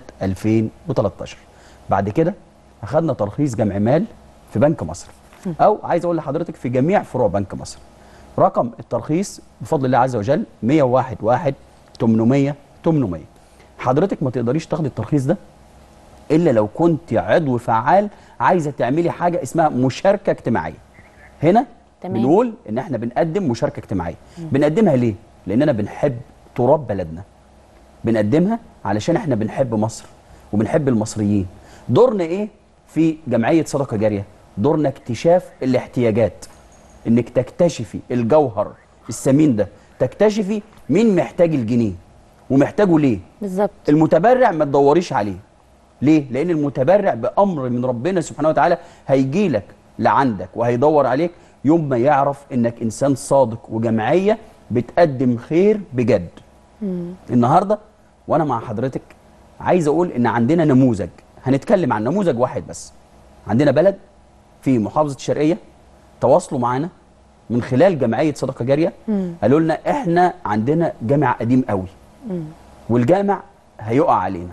2013 بعد كده اخذنا ترخيص جمع مال في بنك مصر او عايز اقول لحضرتك في جميع فروع بنك مصر رقم الترخيص بفضل الله عز وجل 101 1 800 800 حضرتك ما تقدريش تاخدي الترخيص ده الا لو كنت عضو فعال عايزه تعملي حاجه اسمها مشاركه اجتماعيه هنا تمام. بنقول ان احنا بنقدم مشاركه اجتماعيه بنقدمها ليه لاننا بنحب تراب بلدنا بنقدمها علشان احنا بنحب مصر وبنحب المصريين دورنا ايه في جمعيه صدقه جاريه دورنا اكتشاف الاحتياجات انك تكتشفي الجوهر الثمين ده تكتشفي مين محتاج الجنيه ومحتاجه ليه بالظبط المتبرع ما تدوريش عليه ليه لان المتبرع بامر من ربنا سبحانه وتعالى هيجي لك لعندك وهيدور عليك يوم ما يعرف انك انسان صادق وجمعيه بتقدم خير بجد النهارده وانا مع حضرتك عايز اقول ان عندنا نموذج هنتكلم عن نموذج واحد بس عندنا بلد في محافظه الشرقيه تواصلوا معانا من خلال جمعيه صدقه جاريه قالوا لنا احنا عندنا جامع قديم قوي والجامع هيقع علينا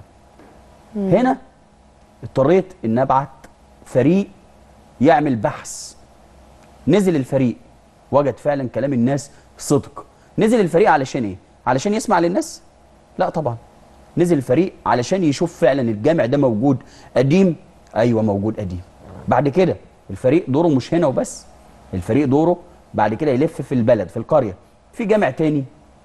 هنا اضطريت ان ابعت فريق يعمل بحث نزل الفريق وجد فعلا كلام الناس صدق نزل الفريق علشان ايه علشان يسمع للناس لا طبعا نزل الفريق علشان يشوف فعلا الجامع ده موجود قديم ايوه موجود قديم بعد كده الفريق دوره مش هنا وبس الفريق دوره بعد كده يلف في البلد في القريه في جامع تاني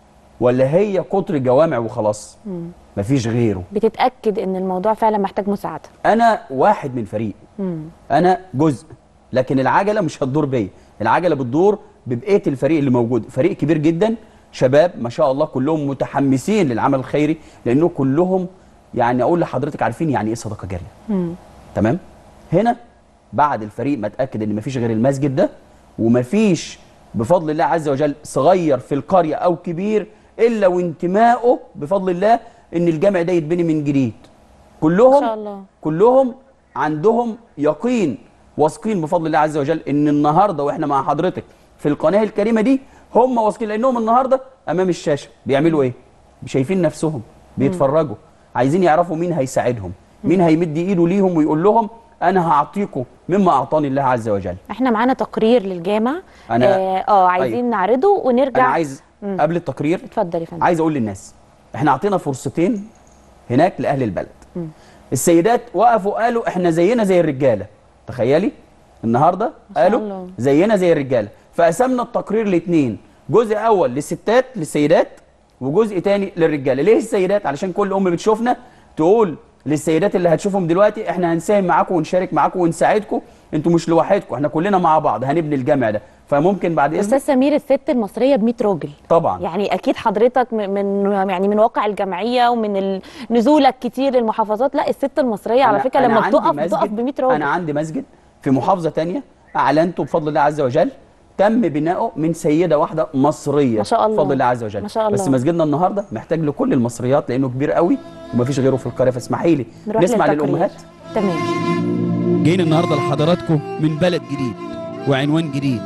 ولا هي كتر جوامع وخلاص مفيش غيره بتتأكد إن الموضوع فعلا محتاج مساعدة انا واحد من فريق انا جزء لكن العجله مش هتدور بيا العجله بتدور ببقيه الفريق اللي موجود فريق كبير جدا شباب ما شاء الله كلهم متحمسين للعمل الخيري لانه كلهم يعني اقول لحضرتك عارفين يعني ايه صدقه جاريه تمام هنا بعد الفريق ما اتاكد ان مفيش غير المسجد ده ومفيش بفضل الله عز وجل صغير في القريه او كبير الا وانتمائه بفضل الله ان الجامع ده يتبني من جديد كلهم ما شاء الله. كلهم عندهم يقين واثقين بفضل الله عز وجل ان النهارده واحنا مع حضرتك في القناه الكريمه دي هم واثقين لانهم النهارده امام الشاشه بيعملوا ايه؟ شايفين نفسهم بيتفرجوا عايزين يعرفوا مين هيساعدهم مين هيمد ايده ليهم ويقول لهم انا هعطيكم مما اعطاني الله عز وجل احنا معانا تقرير للجامع أنا- اه, آه عايزين أيوة. نعرضه ونرجع انا عايز قبل التقرير اتفضل يا فندم عايز اقول للناس احنا اعطينا فرصتين هناك لاهل البلد السيدات وقفوا قالوا احنا زينا زي الرجاله تخيلي النهارده شاء قالوا الله. زينا زي الرجاله فقسمنا التقرير لاثنين جزء اول للستات للسيدات وجزء تاني للرجاله ليه السيدات علشان كل ام بتشوفنا تقول للسيدات اللي هتشوفهم دلوقتي احنا هنساهم معاكم ونشارك معاكم ونساعدكم انتوا مش لوحدكم احنا كلنا مع بعض هنبني الجامع ده فممكن بعد استاذ اذنك سمير الست المصريه ب 100 راجل طبعا يعني اكيد حضرتك م- من يعني من واقع الجمعيه ومن ال- نزولك كتير للمحافظات لا الست المصريه على أنا- فكره أنا لما عندي بتقف بتقف مسجد- ب 100 راجل انا عندي مسجد في محافظه تانية اعلنته بفضل الله عز وجل تم بناؤه من سيده واحده مصريه ما شاء الله. بفضل الله عز وجل ما شاء بس الله. مسجدنا النهارده محتاج لكل المصريات لانه كبير قوي ومفيش غيره في القريه فاسمحي لي نروح نسمع للتقرير. للامهات تمام جايين النهارده لحضراتكم من بلد جديد وعنوان جديد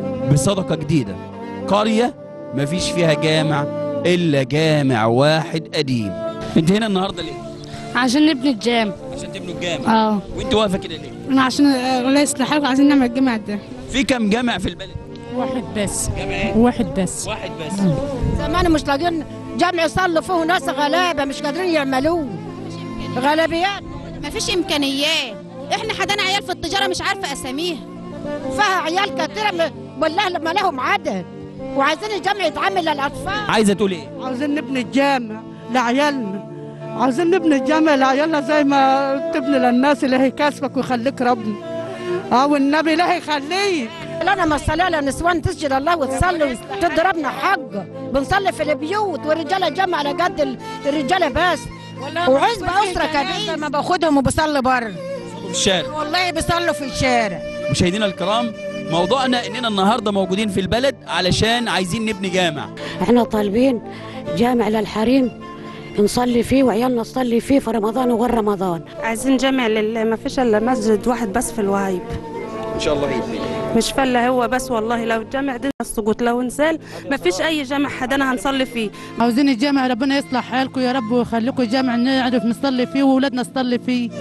بصدقه جديده قريه مفيش فيها جامع الا جامع واحد قديم انت هنا النهارده ليه عشان نبني الجامع عشان تبنوا الجامع اه وانت واقفه كده ليه أنا عشان الله يصلح حالكم عايزين نعمل الجامع ده في كم جامع في البلد واحد بس جامع ايه واحد بس واحد بس زمان مش لاقيين جمع يصلوا فيه ناس غلابه مش قادرين يعملوه غلبيات مفيش امكانيات احنا حدانا عيال في التجاره مش عارفه اساميها فيها عيال كتيرة م- والله لما لهم عدد وعايزين الجامع يتعامل للأطفال عايزه تقول ايه عاوزين نبني الجامع لعيالنا عاوزين نبني الجامع لعيالنا زي ما تبني للناس اللي هيكاسبك ويخليك ربنا اه والنبي لا يخليك لنا مصلية لنسوان تسجد الله وتصلي وتضربنا حقه بنصلي في البيوت والرجاله جمع على قد ال- الرجاله بس وعزبة أسرة كبيرة ما باخدهم وبصلي بره في الشارع والله بيصلوا في الشارع مشاهدينا الكرام موضوعنا اننا النهارده موجودين في البلد علشان عايزين نبني جامع احنا طالبين جامع للحريم نصلي فيه وعيالنا تصلي فيه في رمضان وغير رمضان عايزين جامع لله ما فيش الا مسجد واحد بس في الوهيب ان شاء الله يبني مش فله هو بس والله لو الجامع ده السقوط لو نزل ما فيش اي جامع حدنا هنصلي فيه عاوزين الجامع ربنا يصلح حالكم يا رب ويخليكم الجامع نعرف نصلي فيه واولادنا تصلي فيه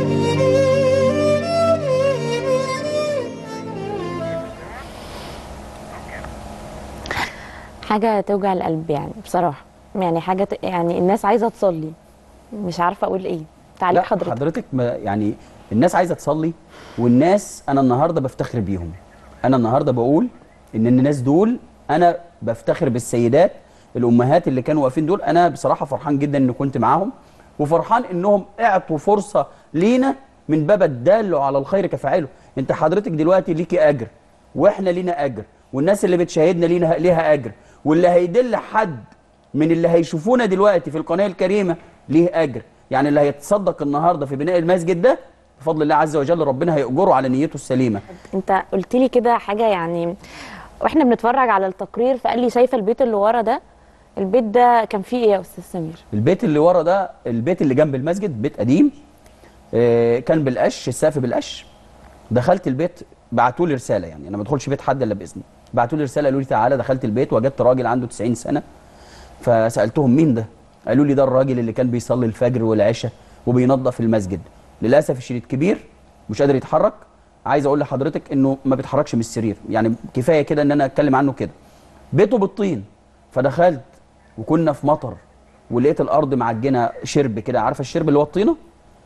حاجه توجع القلب يعني بصراحه يعني حاجه ت- يعني الناس عايزه تصلي مش عارفه اقول ايه تعليق لا حضرتك حضرتك ما يعني الناس عايزه تصلي والناس انا النهارده بفتخر بيهم انا النهارده بقول ان الناس دول انا بفتخر بالسيدات الامهات اللي كانوا واقفين دول انا بصراحه فرحان جدا ان كنت معاهم وفرحان انهم اعطوا فرصه لينا من باب الدال على الخير كفاعله انت حضرتك دلوقتي ليكي اجر واحنا لينا اجر والناس اللي بتشاهدنا لينا ليها اجر واللي هيدل حد من اللي هيشوفونا دلوقتي في القناه الكريمه ليه اجر يعني اللي هيتصدق النهارده في بناء المسجد ده بفضل الله عز وجل ربنا هيأجره على نيته السليمه انت قلت لي كده حاجه يعني واحنا بنتفرج على التقرير فقال لي شايفه البيت اللي ورا ده البيت ده كان فيه ايه يا استاذ سمير البيت اللي ورا ده البيت اللي جنب المسجد بيت قديم آه، كان بالقش السقف بالقش دخلت البيت بعتوا لي رساله يعني انا ما بدخلش بيت حد الا باذنه بعتوا لي رساله قالوا لي تعالى دخلت البيت وجدت راجل عنده 90 سنه فسالتهم مين ده قالوا لي ده الراجل اللي كان بيصلي الفجر والعشاء وبينظف المسجد للاسف الشديد كبير مش قادر يتحرك عايز اقول لحضرتك انه ما بيتحركش من السرير يعني كفايه كده ان انا اتكلم عنه كده بيته بالطين فدخلت وكنا في مطر ولقيت الارض معجنه شرب كده عارفه الشرب اللي هو الطينه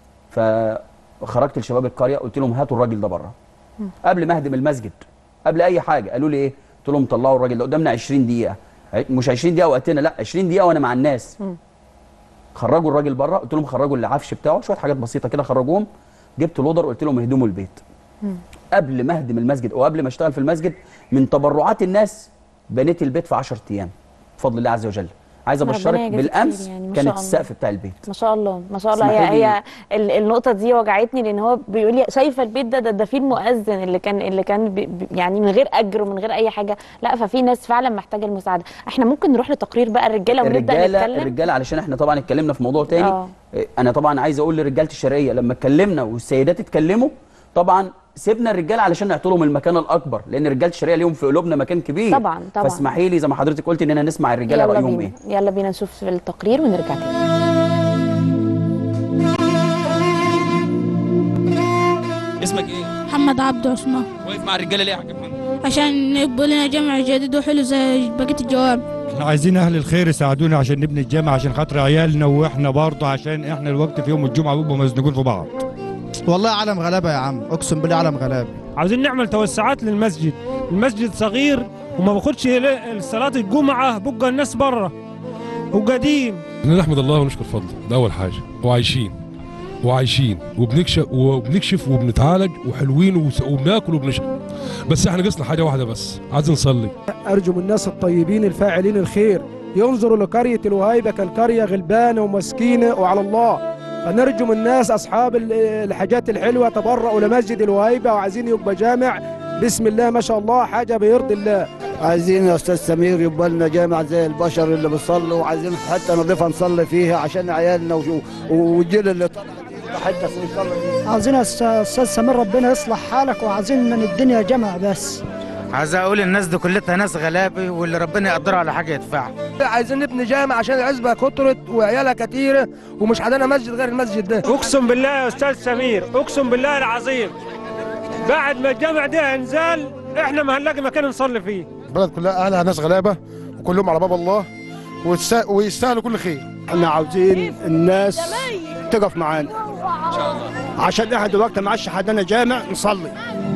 فخرجت لشباب القريه قلت لهم هاتوا الراجل ده بره قبل ما اهدم المسجد قبل اي حاجه قالوا لي ايه قلت لهم طلعوا الراجل ده قدامنا 20 دقيقه عي- مش 20 دقيقه وقتنا لا 20 دقيقه وانا مع الناس خرجوا الراجل بره قلت لهم خرجوا العفش بتاعه شويه حاجات بسيطه كده خرجوهم جبت لودر قلت لهم اهدموا البيت قبل ما اهدم المسجد او قبل ما اشتغل في المسجد من تبرعات الناس بنيت البيت في 10 ايام بفضل الله عز وجل عايز ربنا ابشرك يجازيك بالامس خير يعني، ما كانت شاء الله. السقف بتاع البيت ما شاء الله ما شاء الله هي اسمحي لي- هي ال- النقطه دي وجعتني لان هو بيقول لي شايفه البيت ده ده, ده فيه المؤذن اللي كان اللي كان بي بي- يعني من غير اجر ومن غير اي حاجه لا ففي ناس فعلا محتاجه المساعده احنا ممكن نروح لتقرير بقى الرجاله ونبدا الرجاله نتكلم الرجاله علشان احنا طبعا اتكلمنا في موضوع تاني آه. إيه، انا طبعا عايز اقول لرجاله الشرقيه لما اتكلمنا والسيدات اتكلموا طبعا سيبنا الرجاله علشان نعطي لهم المكان الاكبر لان رجاله الشرقيه ليهم في قلوبنا مكان كبير طبعاً، طبعاً. فاسمحي لي زي ما حضرتك قلت اننا نسمع الرجاله يلا رايهم بينا ايه يلا بينا نشوف التقرير ونرجع تاني اسمك ايه محمد عبد عثمان واقف مع الرجاله ليه يا حاج محمد عشان يبقى لنا جامع جديد وحلو زي بقية الجواب احنا عايزين اهل الخير يساعدونا عشان نبني الجامع عشان خاطر عيالنا واحنا برضه عشان احنا الوقت في يوم الجمعه بيبقوا مزنوقين في بعض والله عالم غلابه يا عم اقسم بالله عالم غلابه عاوزين نعمل توسعات للمسجد المسجد صغير وما باخدش صلاة الجمعة بقى الناس بره وقديم نحمد الله ونشكر فضله ده اول حاجه وعايشين وعايشين وبنكشف وبنكشف وبنتعالج وحلوين وس- وبناكل وبنشرب بس احنا ناقصنا حاجه واحده بس عايزين نصلي أرجو من الناس الطيبين الفاعلين الخير ينظروا لقرية الوهيبة كالقرية غلبانة ومسكينة وعلى الله فنرجو من الناس أصحاب ال- الحاجات الحلوة تبرعوا لمسجد الوهيبة وعايزين يبقى جامع بسم الله ما شاء الله حاجة بيرضي الله عايزين يا استاذ سمير يبقى لنا جامع زي البشر اللي بيصلوا وعايزين حتى نضيفه نصلي فيها عشان عيالنا وشو- والجيل اللي طلع يتحدث ويصلي فيها عايزين يا استاذ سمير ربنا يصلح حالك وعايزين من الدنيا جمع بس عايز اقول الناس دي كلها ناس غلابه واللي ربنا يقدره على حاجه يدفعها عايزين نبني جامع عشان العزبة كترت وعيالها كتيرة ومش عندنا مسجد غير المسجد ده اقسم بالله يا استاذ سمير اقسم بالله العظيم بعد ما الجامع ده انزال احنا ما هنلاقي مكان نصلي فيه البلد كلها اهلها ناس غلابه وكلهم على باب الله ويستاهلوا كل خير احنا عاوزين الناس تقف معانا ان شاء الله عشان احنا دلوقتي ما عادش حدنا جامع نصلي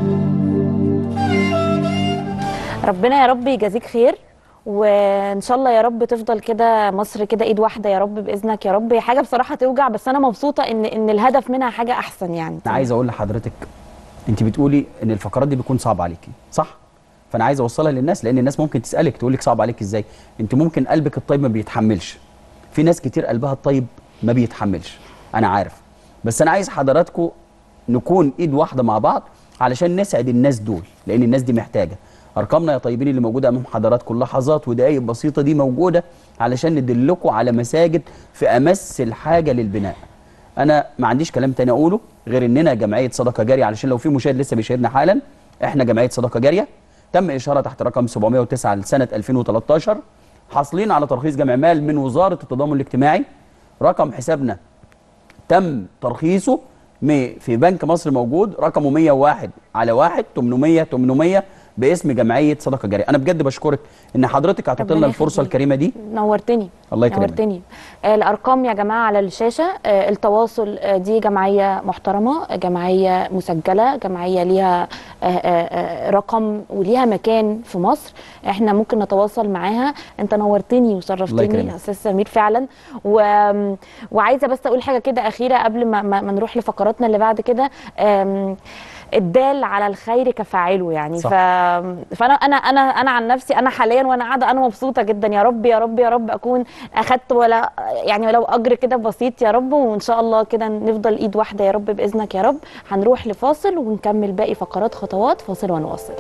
ربنا يا رب يجازيك خير وان شاء الله يا رب تفضل كده مصر كده ايد واحده يا رب باذنك يا رب هي حاجه بصراحه توجع بس انا مبسوطه ان ان الهدف منها حاجه احسن يعني انا عايز اقول لحضرتك انت بتقولي ان الفقرات دي بتكون صعبه عليكي صح فانا عايز اوصلها للناس لان الناس ممكن تسالك تقول لك صعب عليك ازاي انت ممكن قلبك الطيب ما بيتحملش في ناس كتير قلبها الطيب ما بيتحملش انا عارف بس انا عايز حضراتكم نكون ايد واحده مع بعض علشان نسعد الناس دول لان الناس دي محتاجه ارقامنا يا طيبين اللي موجوده امام حضراتكم لحظات ودقائق بسيطه دي موجوده علشان ندلكم على مساجد في امس الحاجه للبناء انا ما عنديش كلام تاني اقوله غير اننا جمعيه صدقه جاريه علشان لو في مشاهد لسه بيشاهدنا حالا احنا جمعيه صدقه جاريه تم اشاره تحت رقم 709 لسنه 2013 حاصلين على ترخيص جمع مال من وزاره التضامن الاجتماعي رقم حسابنا تم ترخيصه م- في بنك مصر موجود رقمه 101 على 1 800 800 باسم جمعيه صدقه جاريه انا بجد بشكرك ان حضرتك اعطيت لنا ربنا الفرصه يخليك. الكريمه دي نورتني الله يكرمك. نورتني آه، الارقام يا جماعه على الشاشه آه، التواصل آه، دي جمعيه محترمه جمعيه مسجله جمعيه ليها آه، آه، آه، رقم وليها مكان في مصر احنا ممكن نتواصل معاها انت نورتني الله وشرفتني يكرمك. يا استاذ سمير فعلا و... وعايزه بس اقول حاجه كده اخيره قبل ما, ما ما نروح لفقراتنا اللي بعد كده آم، الدال على الخير كفاعله يعني صح. ف... فانا انا انا انا عن نفسي انا حاليا وانا قاعده انا مبسوطه جدا يا رب يا رب يا رب اكون اخدت ولا يعني ولو اجر كده بسيط يا رب وان شاء الله كده نفضل ايد واحده يا رب باذنك يا رب هنروح لفاصل ونكمل باقي فقرات خطوات فاصل ونواصل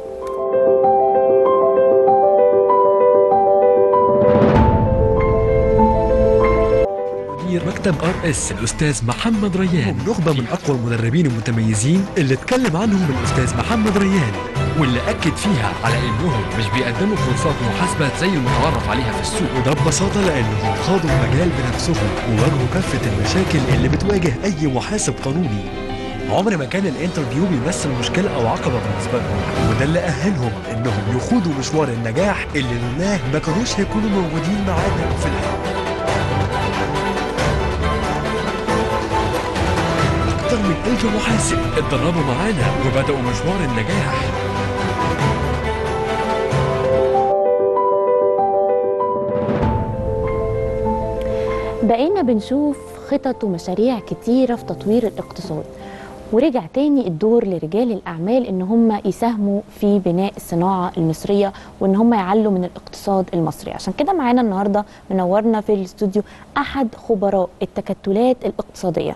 مدير مكتب ار اس الاستاذ محمد ريان نخبه من اقوى المدربين المتميزين اللي اتكلم عنهم الاستاذ محمد ريان واللي اكد فيها على انهم مش بيقدموا كورسات محاسبه زي المتعارف عليها في السوق وده ببساطه لانهم خاضوا المجال بنفسهم وواجهوا كافه المشاكل اللي بتواجه اي محاسب قانوني عمر ما كان الانترفيو بيمثل مشكله او عقبه بالنسبه لهم وده اللي اهلهم انهم يخوضوا مشوار النجاح اللي لولاه ما كانوش هيكونوا موجودين معانا في الحياه أكتر من ألف محاسب اتدربوا معانا وبدأوا مشوار النجاح بقينا بنشوف خطط ومشاريع كتيرة في تطوير الاقتصاد ورجع تاني الدور لرجال الأعمال إن هم يساهموا في بناء الصناعة المصرية وإن هم يعلوا من الاقتصاد المصري عشان كده معانا النهاردة منورنا في الاستوديو أحد خبراء التكتلات الاقتصادية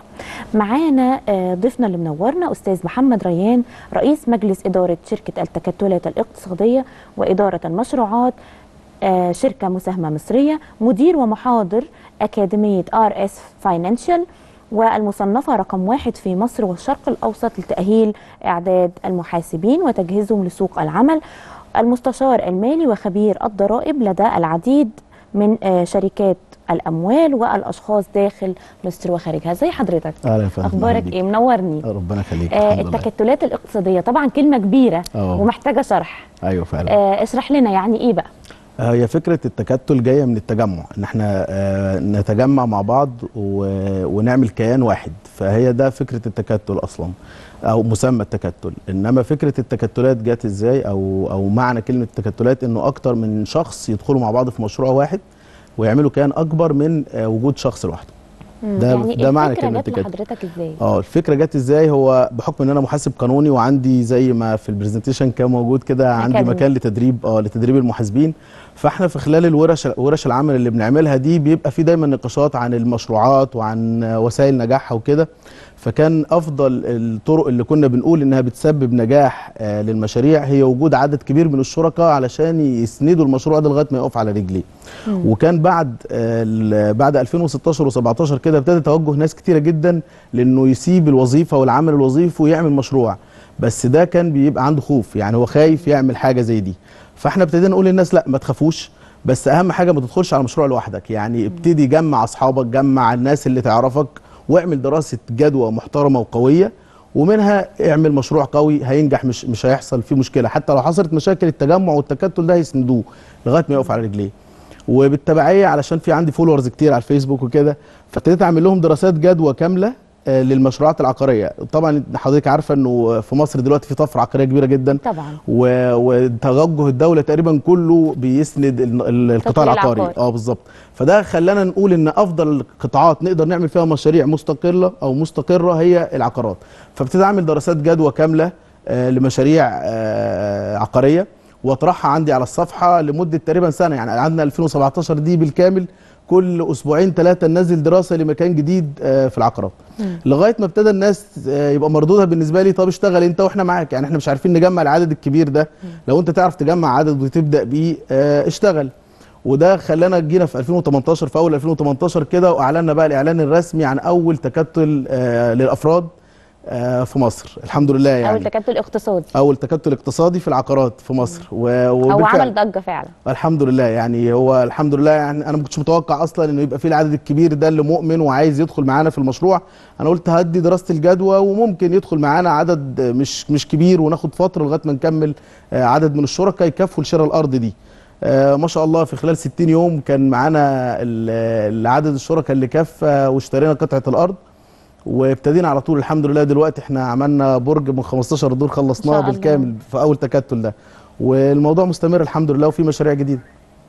معانا آه، ضيفنا اللي منورنا أستاذ محمد ريان رئيس مجلس إدارة شركة التكتلات الاقتصادية وإدارة المشروعات آه، شركة مساهمة مصرية مدير ومحاضر أكاديمية ار اس فاينانشال والمصنفة رقم واحد في مصر والشرق الأوسط لتأهيل إعداد المحاسبين وتجهيزهم لسوق العمل المستشار المالي وخبير الضرائب لدى العديد من آه، شركات الأموال والأشخاص داخل مصر وخارجها زي حضرتك اهلا يا فندم أخبارك أهلا بيك. إيه منورني ربنا يخليك آه الحمد لله. التكتلات الاقتصادية طبعا كلمة كبيرة آه. ومحتاجة شرح ايوه فعلا آه اشرح لنا يعني إيه بقى آه، هي فكره التكتل جايه من التجمع ان احنا آه، نتجمع مع بعض و- ونعمل كيان واحد فهي ده فكره التكتل اصلا او مسمى التكتل انما فكره التكتلات جت ازاي او او معنى كلمه التكتلات انه اكتر من شخص يدخلوا مع بعض في مشروع واحد ويعملوا كيان اكبر من آه، وجود شخص لوحده مم، ده- يعني ده معنى الفكرة كلمة جت تكتل. لحضرتك ازاي؟ اه الفكره جت ازاي هو بحكم ان انا محاسب قانوني وعندي زي ما في البرزنتيشن كان موجود كده عندي أكاديمي. مكان لتدريب اه لتدريب المحاسبين فاحنا في خلال الورش ورش العمل اللي بنعملها دي بيبقى في دايما نقاشات عن المشروعات وعن وسائل نجاحها وكده فكان افضل الطرق اللي كنا بنقول انها بتسبب نجاح آه للمشاريع هي وجود عدد كبير من الشركاء علشان يسندوا المشروع ده لغايه ما يقف على رجليه وكان بعد آه، ال- بعد 2016 و17 كده ابتدى توجه ناس كتيره جدا لانه يسيب الوظيفه والعمل الوظيفي ويعمل مشروع بس ده كان بيبقى عنده خوف يعني هو خايف يعمل حاجه زي دي فاحنا ابتدينا نقول للناس لا ما تخافوش بس اهم حاجه ما تدخلش على مشروع لوحدك يعني ابتدي جمع اصحابك جمع الناس اللي تعرفك واعمل دراسه جدوى محترمه وقويه ومنها اعمل مشروع قوي هينجح مش مش هيحصل فيه مشكله حتى لو حصلت مشاكل التجمع والتكتل ده هيسندوه لغايه ما يقف على رجليه وبالتبعيه علشان في عندي فولورز كتير على الفيسبوك وكده فابتديت اعمل لهم دراسات جدوى كامله آه، للمشروعات العقاريه طبعا حضرتك عارفه انه في مصر دلوقتي في طفره عقاريه كبيره جدا طبعا و- وتوجه الدوله تقريبا كله بيسند ال- ال- القطاع تطوير العقاري العقار. اه بالظبط فده خلانا نقول ان افضل القطاعات نقدر نعمل فيها مشاريع مستقله او مستقره هي العقارات فابتدي اعمل دراسات جدوى كامله آه، لمشاريع آه، عقاريه واطرحها عندي على الصفحه لمده تقريبا سنه يعني عندنا 2017 دي بالكامل كل اسبوعين ثلاثه ننزل دراسه لمكان جديد آه، في العقارات لغايه ما ابتدى الناس آه، يبقى مردودها بالنسبه لي طب اشتغل انت واحنا معاك يعني احنا مش عارفين نجمع العدد الكبير ده لو انت تعرف تجمع عدد وتبدا بيه آه، اشتغل وده خلانا جينا في 2018 في اول 2018 كده واعلنا بقى الاعلان الرسمي عن اول تكتل آه، للافراد آه، في مصر الحمد لله يعني اول تكتل اقتصادي اول تكتل اقتصادي في العقارات في مصر و... او وبالفعل- عمل ضجه فعلا الحمد لله يعني هو الحمد لله يعني انا ما كنتش متوقع اصلا انه يبقى فيه العدد الكبير ده اللي مؤمن وعايز يدخل معانا في المشروع انا قلت هدي دراسه الجدوى وممكن يدخل معانا عدد مش مش كبير وناخد فتره لغايه ما نكمل آه، عدد من الشركاء يكفوا لشراء الارض دي آه، ما شاء الله في خلال 60 يوم كان معانا ال- العدد الشركاء اللي كفى واشترينا قطعه الارض وابتدينا على طول الحمد لله دلوقتي احنا عملنا برج من 15 دور خلصناه ما شاء الله. بالكامل في اول تكتل ده والموضوع مستمر الحمد لله وفي مشاريع جديده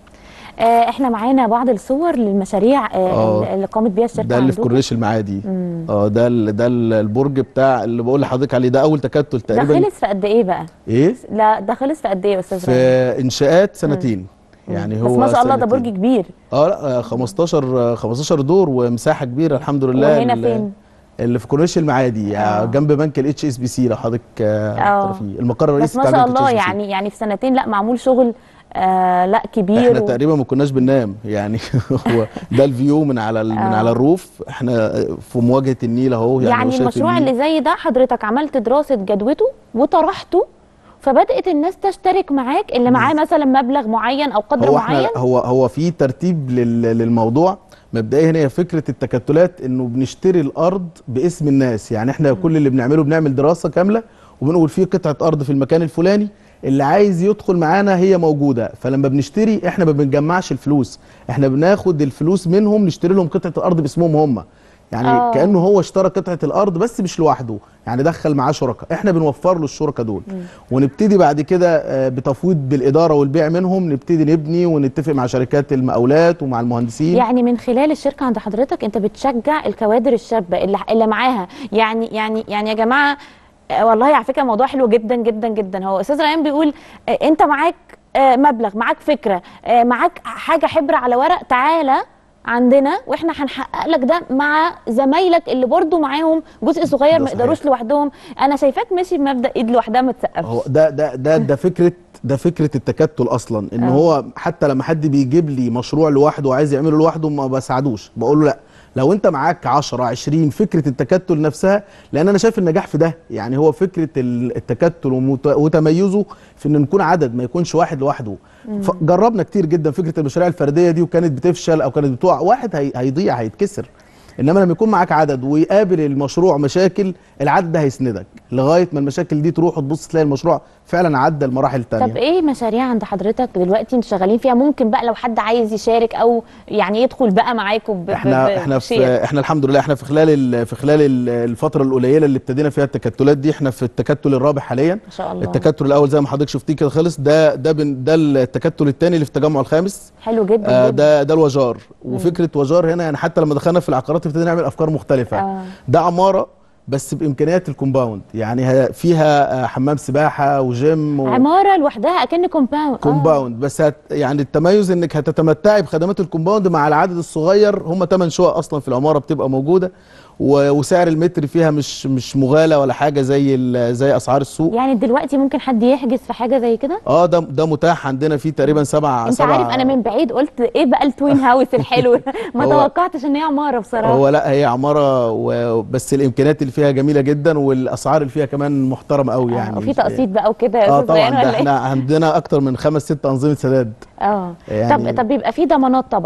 آه، احنا معانا بعض الصور للمشاريع آه، آه. اللي قامت بيها الشركه ده اللي في عندكم. كورنيش المعادي مم. اه ده ال- ده ال- البرج بتاع اللي بقول لحضرتك عليه ده اول تكتل ده تقريبا خلص في قد ايه بقى ايه لا ده خلص في قد ايه يا استاذ في رامي انشاءات سنتين يعني هو بس ما شاء الله ده سنتين. برج كبير اه لا آه، 15 آه، 15 دور ومساحه كبيره الحمد لله وهنا ال- فين؟ اللي في كورنيش المعادي آه. جنب بنك الاتش اس بي سي لو حضرتك آه اه تعرفيه. المقر بس الرئيسي ما بتاع شاء بنك الله HSBC. يعني يعني في سنتين لا معمول شغل آه لا كبير احنا و- تقريبا ما كناش بننام يعني هو ده الفيو من على ال- من آه. على الروف احنا في مواجهه النيل اهو يعني, يعني هو شايف المشروع النيل. اللي زي ده حضرتك عملت دراسه جدوته وطرحته فبدات الناس تشترك معاك اللي معاه مثلا مبلغ معين او قدر هو معين احنا هو هو في ترتيب لل- للموضوع مبدئيا هي فكره التكتلات انه بنشتري الارض باسم الناس يعني احنا كل اللي بنعمله بنعمل دراسه كامله وبنقول في قطعه ارض في المكان الفلاني اللي عايز يدخل معانا هي موجوده فلما بنشتري احنا ما بنجمعش الفلوس احنا بناخد الفلوس منهم نشتري لهم قطعه الارض باسمهم هم يعني آه. آه. كانه هو اشترى قطعه الارض بس مش لوحده يعني دخل معاه شركاء احنا بنوفر له الشركاء دول ونبتدي بعد كده آه، بتفويض بالاداره والبيع منهم نبتدي نبني ونتفق مع شركات المقاولات ومع المهندسين يعني من خلال الشركه عند حضرتك انت بتشجع الكوادر الشابه اللي اللي معاها يعني يعني يعني يا جماعه آه، والله على فكره موضوع حلو جدا جدا جدا هو استاذ ريان بيقول آه، انت معاك آه، مبلغ معاك فكره آه، معاك حاجه حبر على ورق تعالى عندنا واحنا هنحقق لك ده مع زمايلك اللي برضو معاهم جزء صغير ده ما صحيح. يقدروش لوحدهم انا شايفاك ماشي بمبدا ايد لوحدها ما تسقفش هو ده ده ده ده فكره ده فكره التكتل اصلا ان آه. هو حتى لما حد بيجيب لي مشروع لوحده وعايز يعمله لوحده ما بساعدوش بقول له لا لو انت معاك 10 20 فكره التكتل نفسها لان انا شايف النجاح في ده يعني هو فكره ال- التكتل ومت- وتميزه في ان نكون عدد ما يكونش واحد لوحده مم. ف- جربنا كتير جدا فكره المشاريع الفرديه دي وكانت بتفشل او كانت بتقع واحد هي هيضيع هيتكسر انما لما يكون معاك عدد ويقابل المشروع مشاكل العدد ده هيسندك لغايه ما المشاكل دي تروح وتبص تلاقي المشروع فعلا عدى المراحل الثانيه طب ايه مشاريع عند حضرتك دلوقتي انتوا شغالين فيها ممكن بقى لو حد عايز يشارك او يعني يدخل بقى معاكم ب- ب- احنا احنا في بشير. احنا الحمد لله احنا في خلال ال- في خلال ال- الفتره القليله اللي ابتدينا فيها التكتلات دي احنا في التكتل الرابع حاليا ما شاء الله التكتل الاول زي ما حضرتك شفتيه كده خلص ده ده بن ده التكتل الثاني اللي في التجمع الخامس حلو جدا آه جدا ده ده الوجار وفكره وجار هنا يعني حتى لما دخلنا في العقارات ابتدينا نعمل افكار مختلفه آه. ده عماره بس بامكانيات الكومباوند يعني ه- فيها آه، حمام سباحه وجيم و... عماره لوحدها اكن كومباوند كومباوند بس هت يعني التميز انك هتتمتعي بخدمات الكومباوند مع العدد الصغير هم 8 شقق اصلا في العماره بتبقى موجوده و- وسعر المتر فيها مش مش مغالى ولا حاجه زي ال- زي اسعار السوق يعني دلوقتي ممكن حد يحجز في حاجه زي كده اه ده ده متاح عندنا فيه تقريبا سبع انت سبع عارف انا من بعيد قلت ايه بقى التوين هاوس الحلو ده؟ ما هو- توقعتش ان هي عماره بصراحه هو لا هي عماره و- بس الامكانيات اللي فيها جميله جدا والاسعار اللي فيها كمان محترمه قوي يعني وفي تقسيط بقى وكده يا اه استاذ طبعا زيان ده ولا ايه احنا عندنا اكتر من خمس ست انظمه سداد اه يعني- طب طب بيبقى في ضمانات طبعا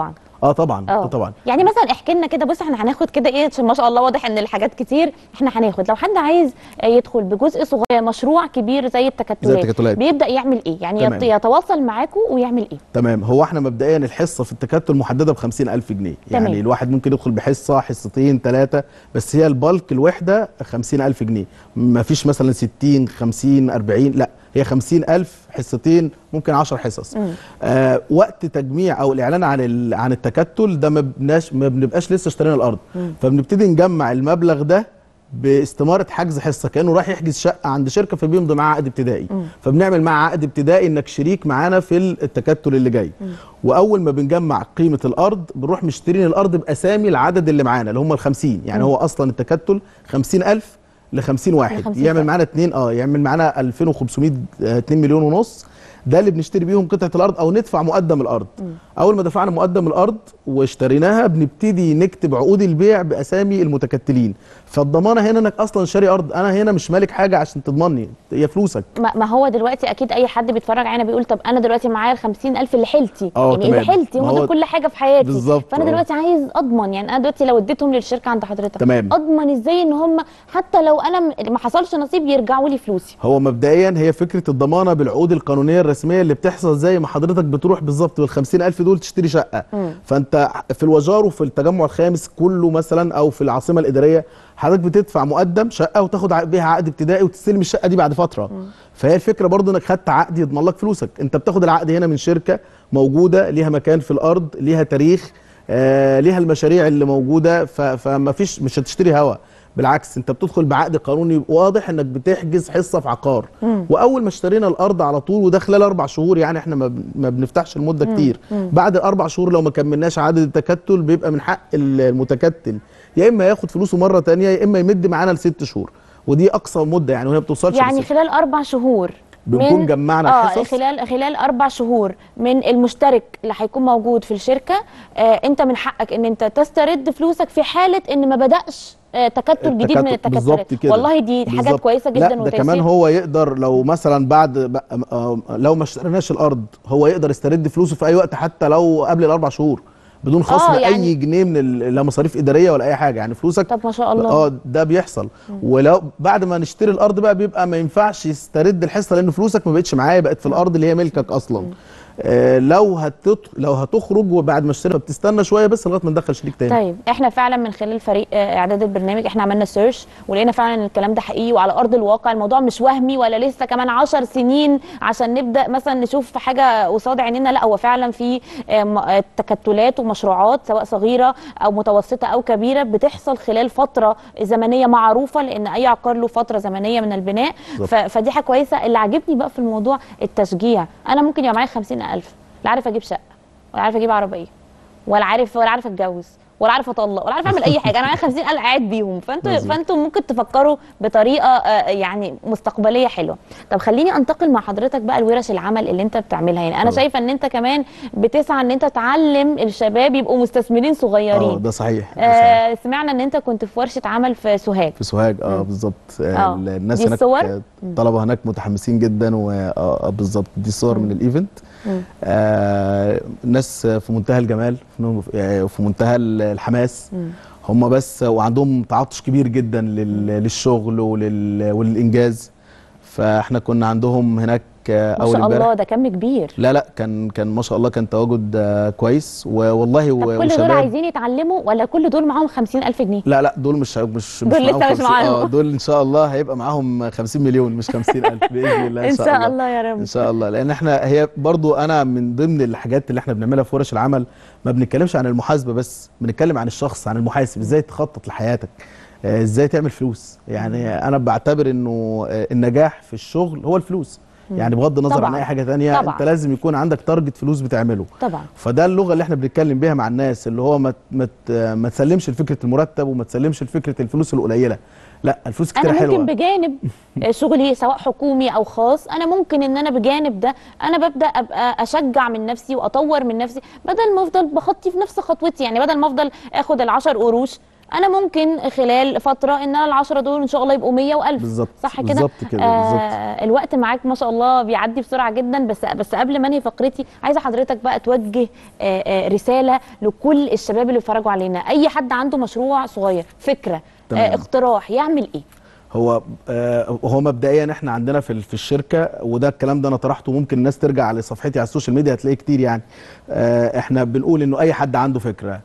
اه طبعا اه طبعا يعني مثلا احكي لنا كده بص احنا هناخد كده ايه عشان ما شاء الله واضح ان الحاجات كتير احنا هناخد لو حد عايز آه، يدخل بجزء صغير مشروع كبير زي التكتلات, التكتلات. بيبدا يعمل ايه يعني تمام. يت- يتواصل معاكم ويعمل ايه تمام هو احنا مبدئيا الحصه في التكتل محدده ب 50000 جنيه تمام. يعني الواحد ممكن يدخل بحصه حصتين ثلاثه بس هي البالك الوحده 50000 جنيه ما فيش مثلا 60 50 40 لا هي 50000 حصتين ممكن 10 حصص مم. آه وقت تجميع او الاعلان عن ال- عن التكتل ده ما بناش ما بنبقاش لسه اشترينا الارض مم. فبنبتدي نجمع المبلغ ده باستماره حجز حصه كانه رايح يحجز شقه عند شركه فبيمضي معاه عقد ابتدائي مم. فبنعمل معاه عقد ابتدائي انك شريك معانا في التكتل اللي جاي واول ما بنجمع قيمه الارض بنروح مشترين الارض باسامي العدد اللي معانا اللي هم ال 50 يعني مم. هو اصلا التكتل 50000 ل 50 واحد 50 يعمل واحد. معانا اتنين اه يعمل معانا 2500 آه، 2 مليون ونص ده اللي بنشتري بيهم قطعه الارض او ندفع مقدم الارض اول ما دفعنا مقدم الارض واشتريناها بنبتدي نكتب عقود البيع باسامي المتكتلين فالضمانه هنا انك اصلا شاري ارض انا هنا مش مالك حاجه عشان تضمني هي فلوسك ما ما هو دلوقتي اكيد اي حد بيتفرج علينا بيقول طب انا دلوقتي معايا ال 50000 اللي حيلتي اه يعني تمام. اللي حيلتي ما هو ده هو كل حاجه في حياتي بالظبط، فانا اه. دلوقتي عايز اضمن يعني انا دلوقتي لو اديتهم للشركه عند حضرتك تمام. اضمن ازاي ان هم حتى لو انا م- ما حصلش نصيب يرجعوا لي فلوسي هو مبدئيا هي فكره الضمانه بالعقود القانونيه الرسميه اللي بتحصل زي ما حضرتك بتروح بالظبط بال 50000 دول تشتري شقه مم. فانت في الوجار وفي التجمع الخامس كله مثلا او في العاصمه الاداريه حضرتك بتدفع مقدم شقه وتاخد ع- بيها عقد ابتدائي وتستلم الشقه دي بعد فتره فهي الفكره برضو انك خدت عقد يضمن لك فلوسك انت بتاخد العقد هنا من شركه موجوده ليها مكان في الارض ليها تاريخ آه ليها المشاريع اللي موجوده ف- فما فيش مش هتشتري هوا بالعكس انت بتدخل بعقد قانوني واضح انك بتحجز حصه في عقار مم. واول ما اشترينا الارض على طول وده خلال اربع شهور يعني احنا ما بن- ما بنفتحش المده مم. كتير مم. بعد الاربع شهور لو ما كملناش عدد التكتل بيبقى من حق المتكتل يا اما ياخد فلوسه مره تانية يا اما يمد معانا لست شهور ودي اقصى مده يعني وهي ما بتوصلش يعني لست. خلال اربع شهور بنكون من- جمعنا اه الحصص. خلال خلال اربع شهور من المشترك اللي هيكون موجود في الشركه آه انت من حقك ان انت تسترد فلوسك في حاله ان ما بداش آه تكتل جديد من التكتل- بالظبط التكتلات كده والله دي حاجات بالظبط. كويسه لا جدا ده وتيسير. كمان هو يقدر لو مثلا بعد ب- آه، لو ما اشتريناش الارض هو يقدر يسترد فلوسه في اي وقت حتى لو قبل الاربع شهور بدون خصم آه، يعني- اي جنيه من ال- لا مصاريف اداريه ولا اي حاجه يعني فلوسك طب ما شاء الله. اه ده بيحصل ولو بعد ما نشتري الارض بقى بيبقى ما ينفعش يسترد الحصه لان فلوسك ما بقتش معايا بقت في الارض اللي هي ملكك اصلا آه لو هتط... لو هتخرج وبعد ما اشتري بتستنى شويه بس لغايه ما ندخل شريك تاني طيب احنا فعلا من خلال فريق آه، اعداد البرنامج احنا عملنا سيرش ولقينا فعلا ان الكلام ده حقيقي وعلى ارض الواقع الموضوع مش وهمي ولا لسه كمان عشر سنين عشان نبدا مثلا نشوف حاجه قصاد عينينا لا هو فعلا في آه، م- آه، تكتلات ومشروعات سواء صغيره او متوسطه او كبيره بتحصل خلال فتره زمنيه معروفه لان اي عقار له فتره زمنيه من البناء بالظبط. ف- فدي حاجه كويسه اللي عاجبني بقى في الموضوع التشجيع انا ممكن يبقى معايا 50000 لا عارف اجيب شقه ولا عارف اجيب عربيه ولا عارف ولا عارف اتجوز ولا عارف اطلق ولا عارف اعمل اي حاجه انا معايا 50000 قاعد بيهم فانتوا مظبوط. فانتوا ممكن تفكروا بطريقه آه، يعني مستقبليه حلوه طب خليني انتقل مع حضرتك بقى لورش العمل اللي انت بتعملها يعني انا طبعا. شايفه ان انت كمان بتسعى ان انت تعلم الشباب يبقوا مستثمرين اه صغيرين ده صحيح آه سمعنا ان انت كنت في ورشه عمل في سوهاج في سوهاج اه بالظبط آه. آه الناس دي هناك الصور؟ آه، الطلبه هناك متحمسين جدا و اه آه، بالظبط دي صور من الايفنت مم. آه الناس في منتهى الجمال في في منتهى الحماس مم. هم بس وعندهم تعطش كبير جدا لل- للشغل ولل وللانجاز فاحنا كنا عندهم هناك آه، ما اول شاء امبارح الله ده كم كبير لا لا كان كان ما شاء الله كان تواجد آه، كويس والله طب و- كل دول وشباب عايزين يتعلموا ولا كل دول معاهم 50000 جنيه لا لا دول مش مش دول لسه معاهم مش 50 معاهم. اه دول ان شاء الله هيبقى معاهم 50 مليون مش 50000 باذن الله ان شاء الله يا رب ان شاء الله لان احنا هي برضو انا من ضمن الحاجات اللي احنا بنعملها في ورش العمل ما بنتكلمش عن المحاسبه بس بنتكلم عن الشخص عن المحاسب ازاي تخطط لحياتك آه، ازاي تعمل فلوس يعني انا بعتبر انه آه، النجاح في الشغل هو الفلوس مم. يعني بغض النظر عن طبعاً. اي حاجه تانية طبعاً. انت لازم يكون عندك تارجت فلوس بتعمله طبعا فده اللغه اللي احنا بنتكلم بيها مع الناس اللي هو ما ت- ما ت- ما تسلمش لفكره المرتب وما تسلمش لفكره الفلوس القليله لا الفلوس كتير انا ممكن حلوه بجانب شغلي سواء حكومي او خاص انا ممكن ان انا بجانب ده انا ببدا ابقى اشجع من نفسي واطور من نفسي بدل ما افضل بخطي في نفس خطوتي يعني بدل ما افضل اخد العشر قروش انا ممكن خلال فتره ان انا العشرة دول ان شاء الله يبقوا 100 و1000 بالظبط صح كده بالظبط كده آه الوقت معاك ما شاء الله بيعدي بسرعه جدا بس بس قبل ما انهي فقرتي عايزه حضرتك بقى توجه آه آه رساله لكل الشباب اللي بيتفرجوا علينا اي حد عنده مشروع صغير فكره تمام. آه اقتراح يعمل ايه هو آه هو مبدئيا احنا عندنا في في الشركه وده الكلام ده انا طرحته ممكن الناس ترجع لصفحتي على السوشيال ميديا هتلاقيه كتير يعني آه احنا بنقول انه اي حد عنده فكره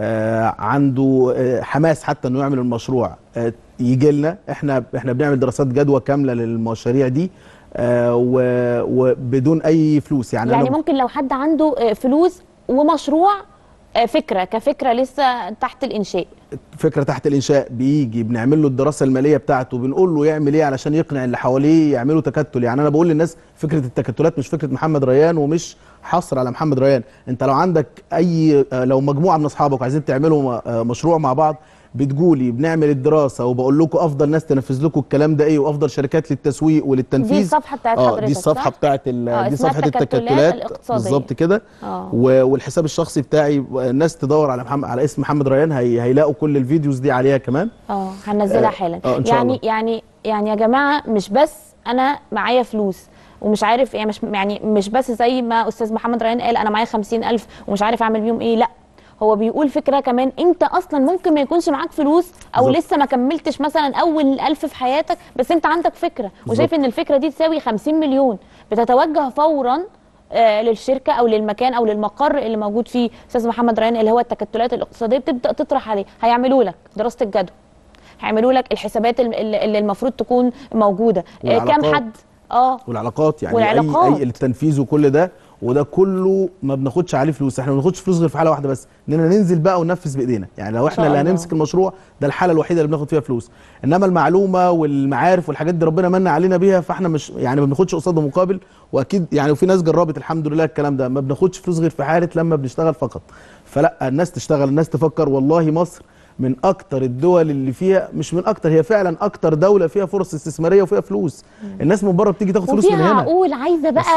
آه عنده آه حماس حتى انه يعمل المشروع آه يجي لنا احنا احنا بنعمل دراسات جدوى كامله للمشاريع دي آه و- وبدون اي فلوس يعني, يعني أنا ممكن لو حد عنده آه، فلوس ومشروع آه، فكره كفكره لسه تحت الانشاء فكره تحت الانشاء بيجي بنعمل له الدراسه الماليه بتاعته بنقول له يعمل ايه علشان يقنع اللي حواليه يعملوا تكتل يعني انا بقول للناس فكره التكتلات مش فكره محمد ريان ومش حصر على محمد ريان انت لو عندك اي آه، لو مجموعه من اصحابك عايزين تعملوا م- آه، مشروع مع بعض بتقولي بنعمل الدراسه وبقول لكم افضل ناس تنفذ لكم الكلام ده ايه وافضل شركات للتسويق وللتنفيذ دي الصفحه بتاعت اه حضرتك دي الصفحه صح؟ بتاعت ال- آه، دي اسمها صفحه التكتلات التكتلات الاقتصادية. بالظبط كده اه و- والحساب الشخصي بتاعي الناس تدور على محمد على اسم محمد ريان هي هيلاقوا كل الفيديوز دي عليها كمان اه هنزلها آه، حالا آه، إن شاء يعني الله. يعني يعني يا جماعه مش بس انا معايا فلوس ومش عارف يعني مش يعني مش بس زي ما استاذ محمد ريان قال انا معايا 50000 ومش عارف اعمل بيهم ايه لا هو بيقول فكره كمان انت اصلا ممكن ما يكونش معاك فلوس او بالظبط. لسه ما كملتش مثلا اول ألف في حياتك بس انت عندك فكره وشايف ان الفكره دي تساوي 50 مليون بتتوجه فورا آه، للشركه او للمكان او للمقر اللي موجود فيه استاذ محمد ريان اللي هو التكتلات الاقتصاديه بتبدا تطرح عليه هيعملوا لك دراسه الجدوى هيعملوا لك الحسابات الم- اللي اللي المفروض تكون موجوده آه، كام والعلاقات. حد اه والعلاقات يعني والعلاقات. اي اي التنفيذ وكل ده وده كله ما بناخدش عليه فلوس احنا ما بناخدش فلوس غير في حاله واحده بس اننا ننزل بقى وننفذ بايدينا يعني لو احنا شاء اللي الله. هنمسك المشروع ده الحاله الوحيده اللي بناخد فيها فلوس انما المعلومه والمعارف والحاجات دي ربنا من علينا بيها فاحنا مش يعني ما بناخدش قصادها مقابل واكيد يعني وفي ناس جربت الحمد لله الكلام ده ما بناخدش فلوس غير في حاله لما بنشتغل فقط فلا الناس تشتغل الناس تفكر والله مصر من اكتر الدول اللي فيها مش من اكتر هي فعلا اكتر دوله فيها فرص استثماريه وفيها فلوس الناس من بره بتيجي تاخد فلوس من وفيها هنا عقول عايزه بقى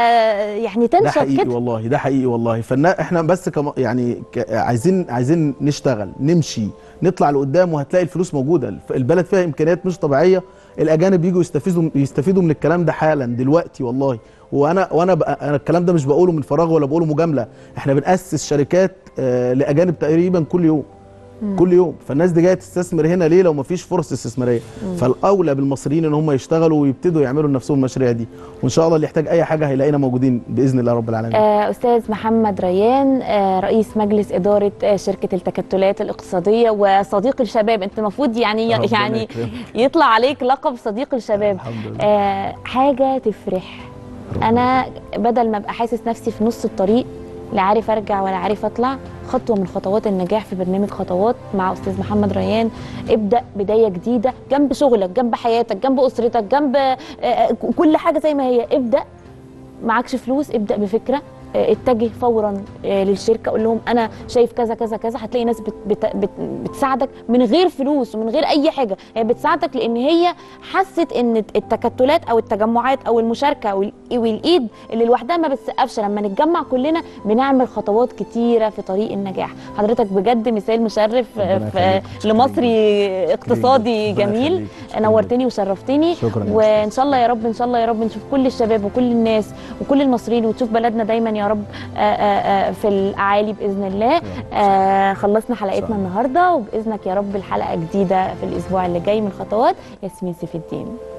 يعني ده تنشط حقيقي كده والله ده حقيقي والله فاحنا احنا بس كم يعني ك عايزين عايزين نشتغل نمشي نطلع لقدام وهتلاقي الفلوس موجوده الف- البلد فيها امكانيات مش طبيعيه الاجانب يجوا يستفيدوا يستفيدوا من الكلام ده حالا دلوقتي والله وانا وانا بقى انا الكلام ده مش بقوله من فراغ ولا بقوله مجامله احنا بنأسس شركات آه لاجانب تقريبا كل يوم مم. كل يوم فالناس دي جايه تستثمر هنا ليه لو ما فيش فرص استثماريه مم. فالاولى بالمصريين ان هم يشتغلوا ويبتدوا يعملوا لنفسهم المشاريع دي وان شاء الله اللي يحتاج اي حاجه هيلاقينا موجودين باذن الله رب العالمين آه، استاذ محمد ريان آه، رئيس مجلس اداره آه، شركه التكتلات الاقتصاديه وصديق الشباب انت المفروض يعني ربنا يعني يكرمك. يطلع عليك لقب صديق الشباب الحمد لله. آه، حاجه تفرح انا بدل ما ابقى حاسس نفسي في نص الطريق لا عارف ارجع ولا عارف اطلع خطوه من خطوات النجاح في برنامج خطوات مع استاذ محمد ريان ابدا بدايه جديده جنب شغلك جنب حياتك جنب اسرتك جنب آه، آه، كل حاجه زي ما هي ابدا معكش فلوس ابدا بفكره آه، اتجه فورا آه، للشركه قول لهم انا شايف كذا كذا كذا هتلاقي ناس بت بت بت بتساعدك من غير فلوس ومن غير اي حاجه هي بتساعدك لان هي حست ان التكتلات او التجمعات او المشاركه وال- والايد اللي لوحدها ما بتسقفش لما نتجمع كلنا بنعمل خطوات كتيره في طريق النجاح حضرتك بجد مثال مشرف آه، ربنا في يخليك. لمصري اقتصادي ربنا جميل يخليك. نورتني وشرفتني شكراً يا وان شاء الله يا رب ان شاء الله يا رب نشوف كل الشباب وكل الناس وكل المصريين وتشوف بلدنا دايما يا رب آه، آه، آه، في الاعالي باذن الله آه، خلصنا حلقتنا النهارده وباذنك يا رب الحلقه جديده في الاسبوع اللي جاي من خطوات ياسمين سيف الدين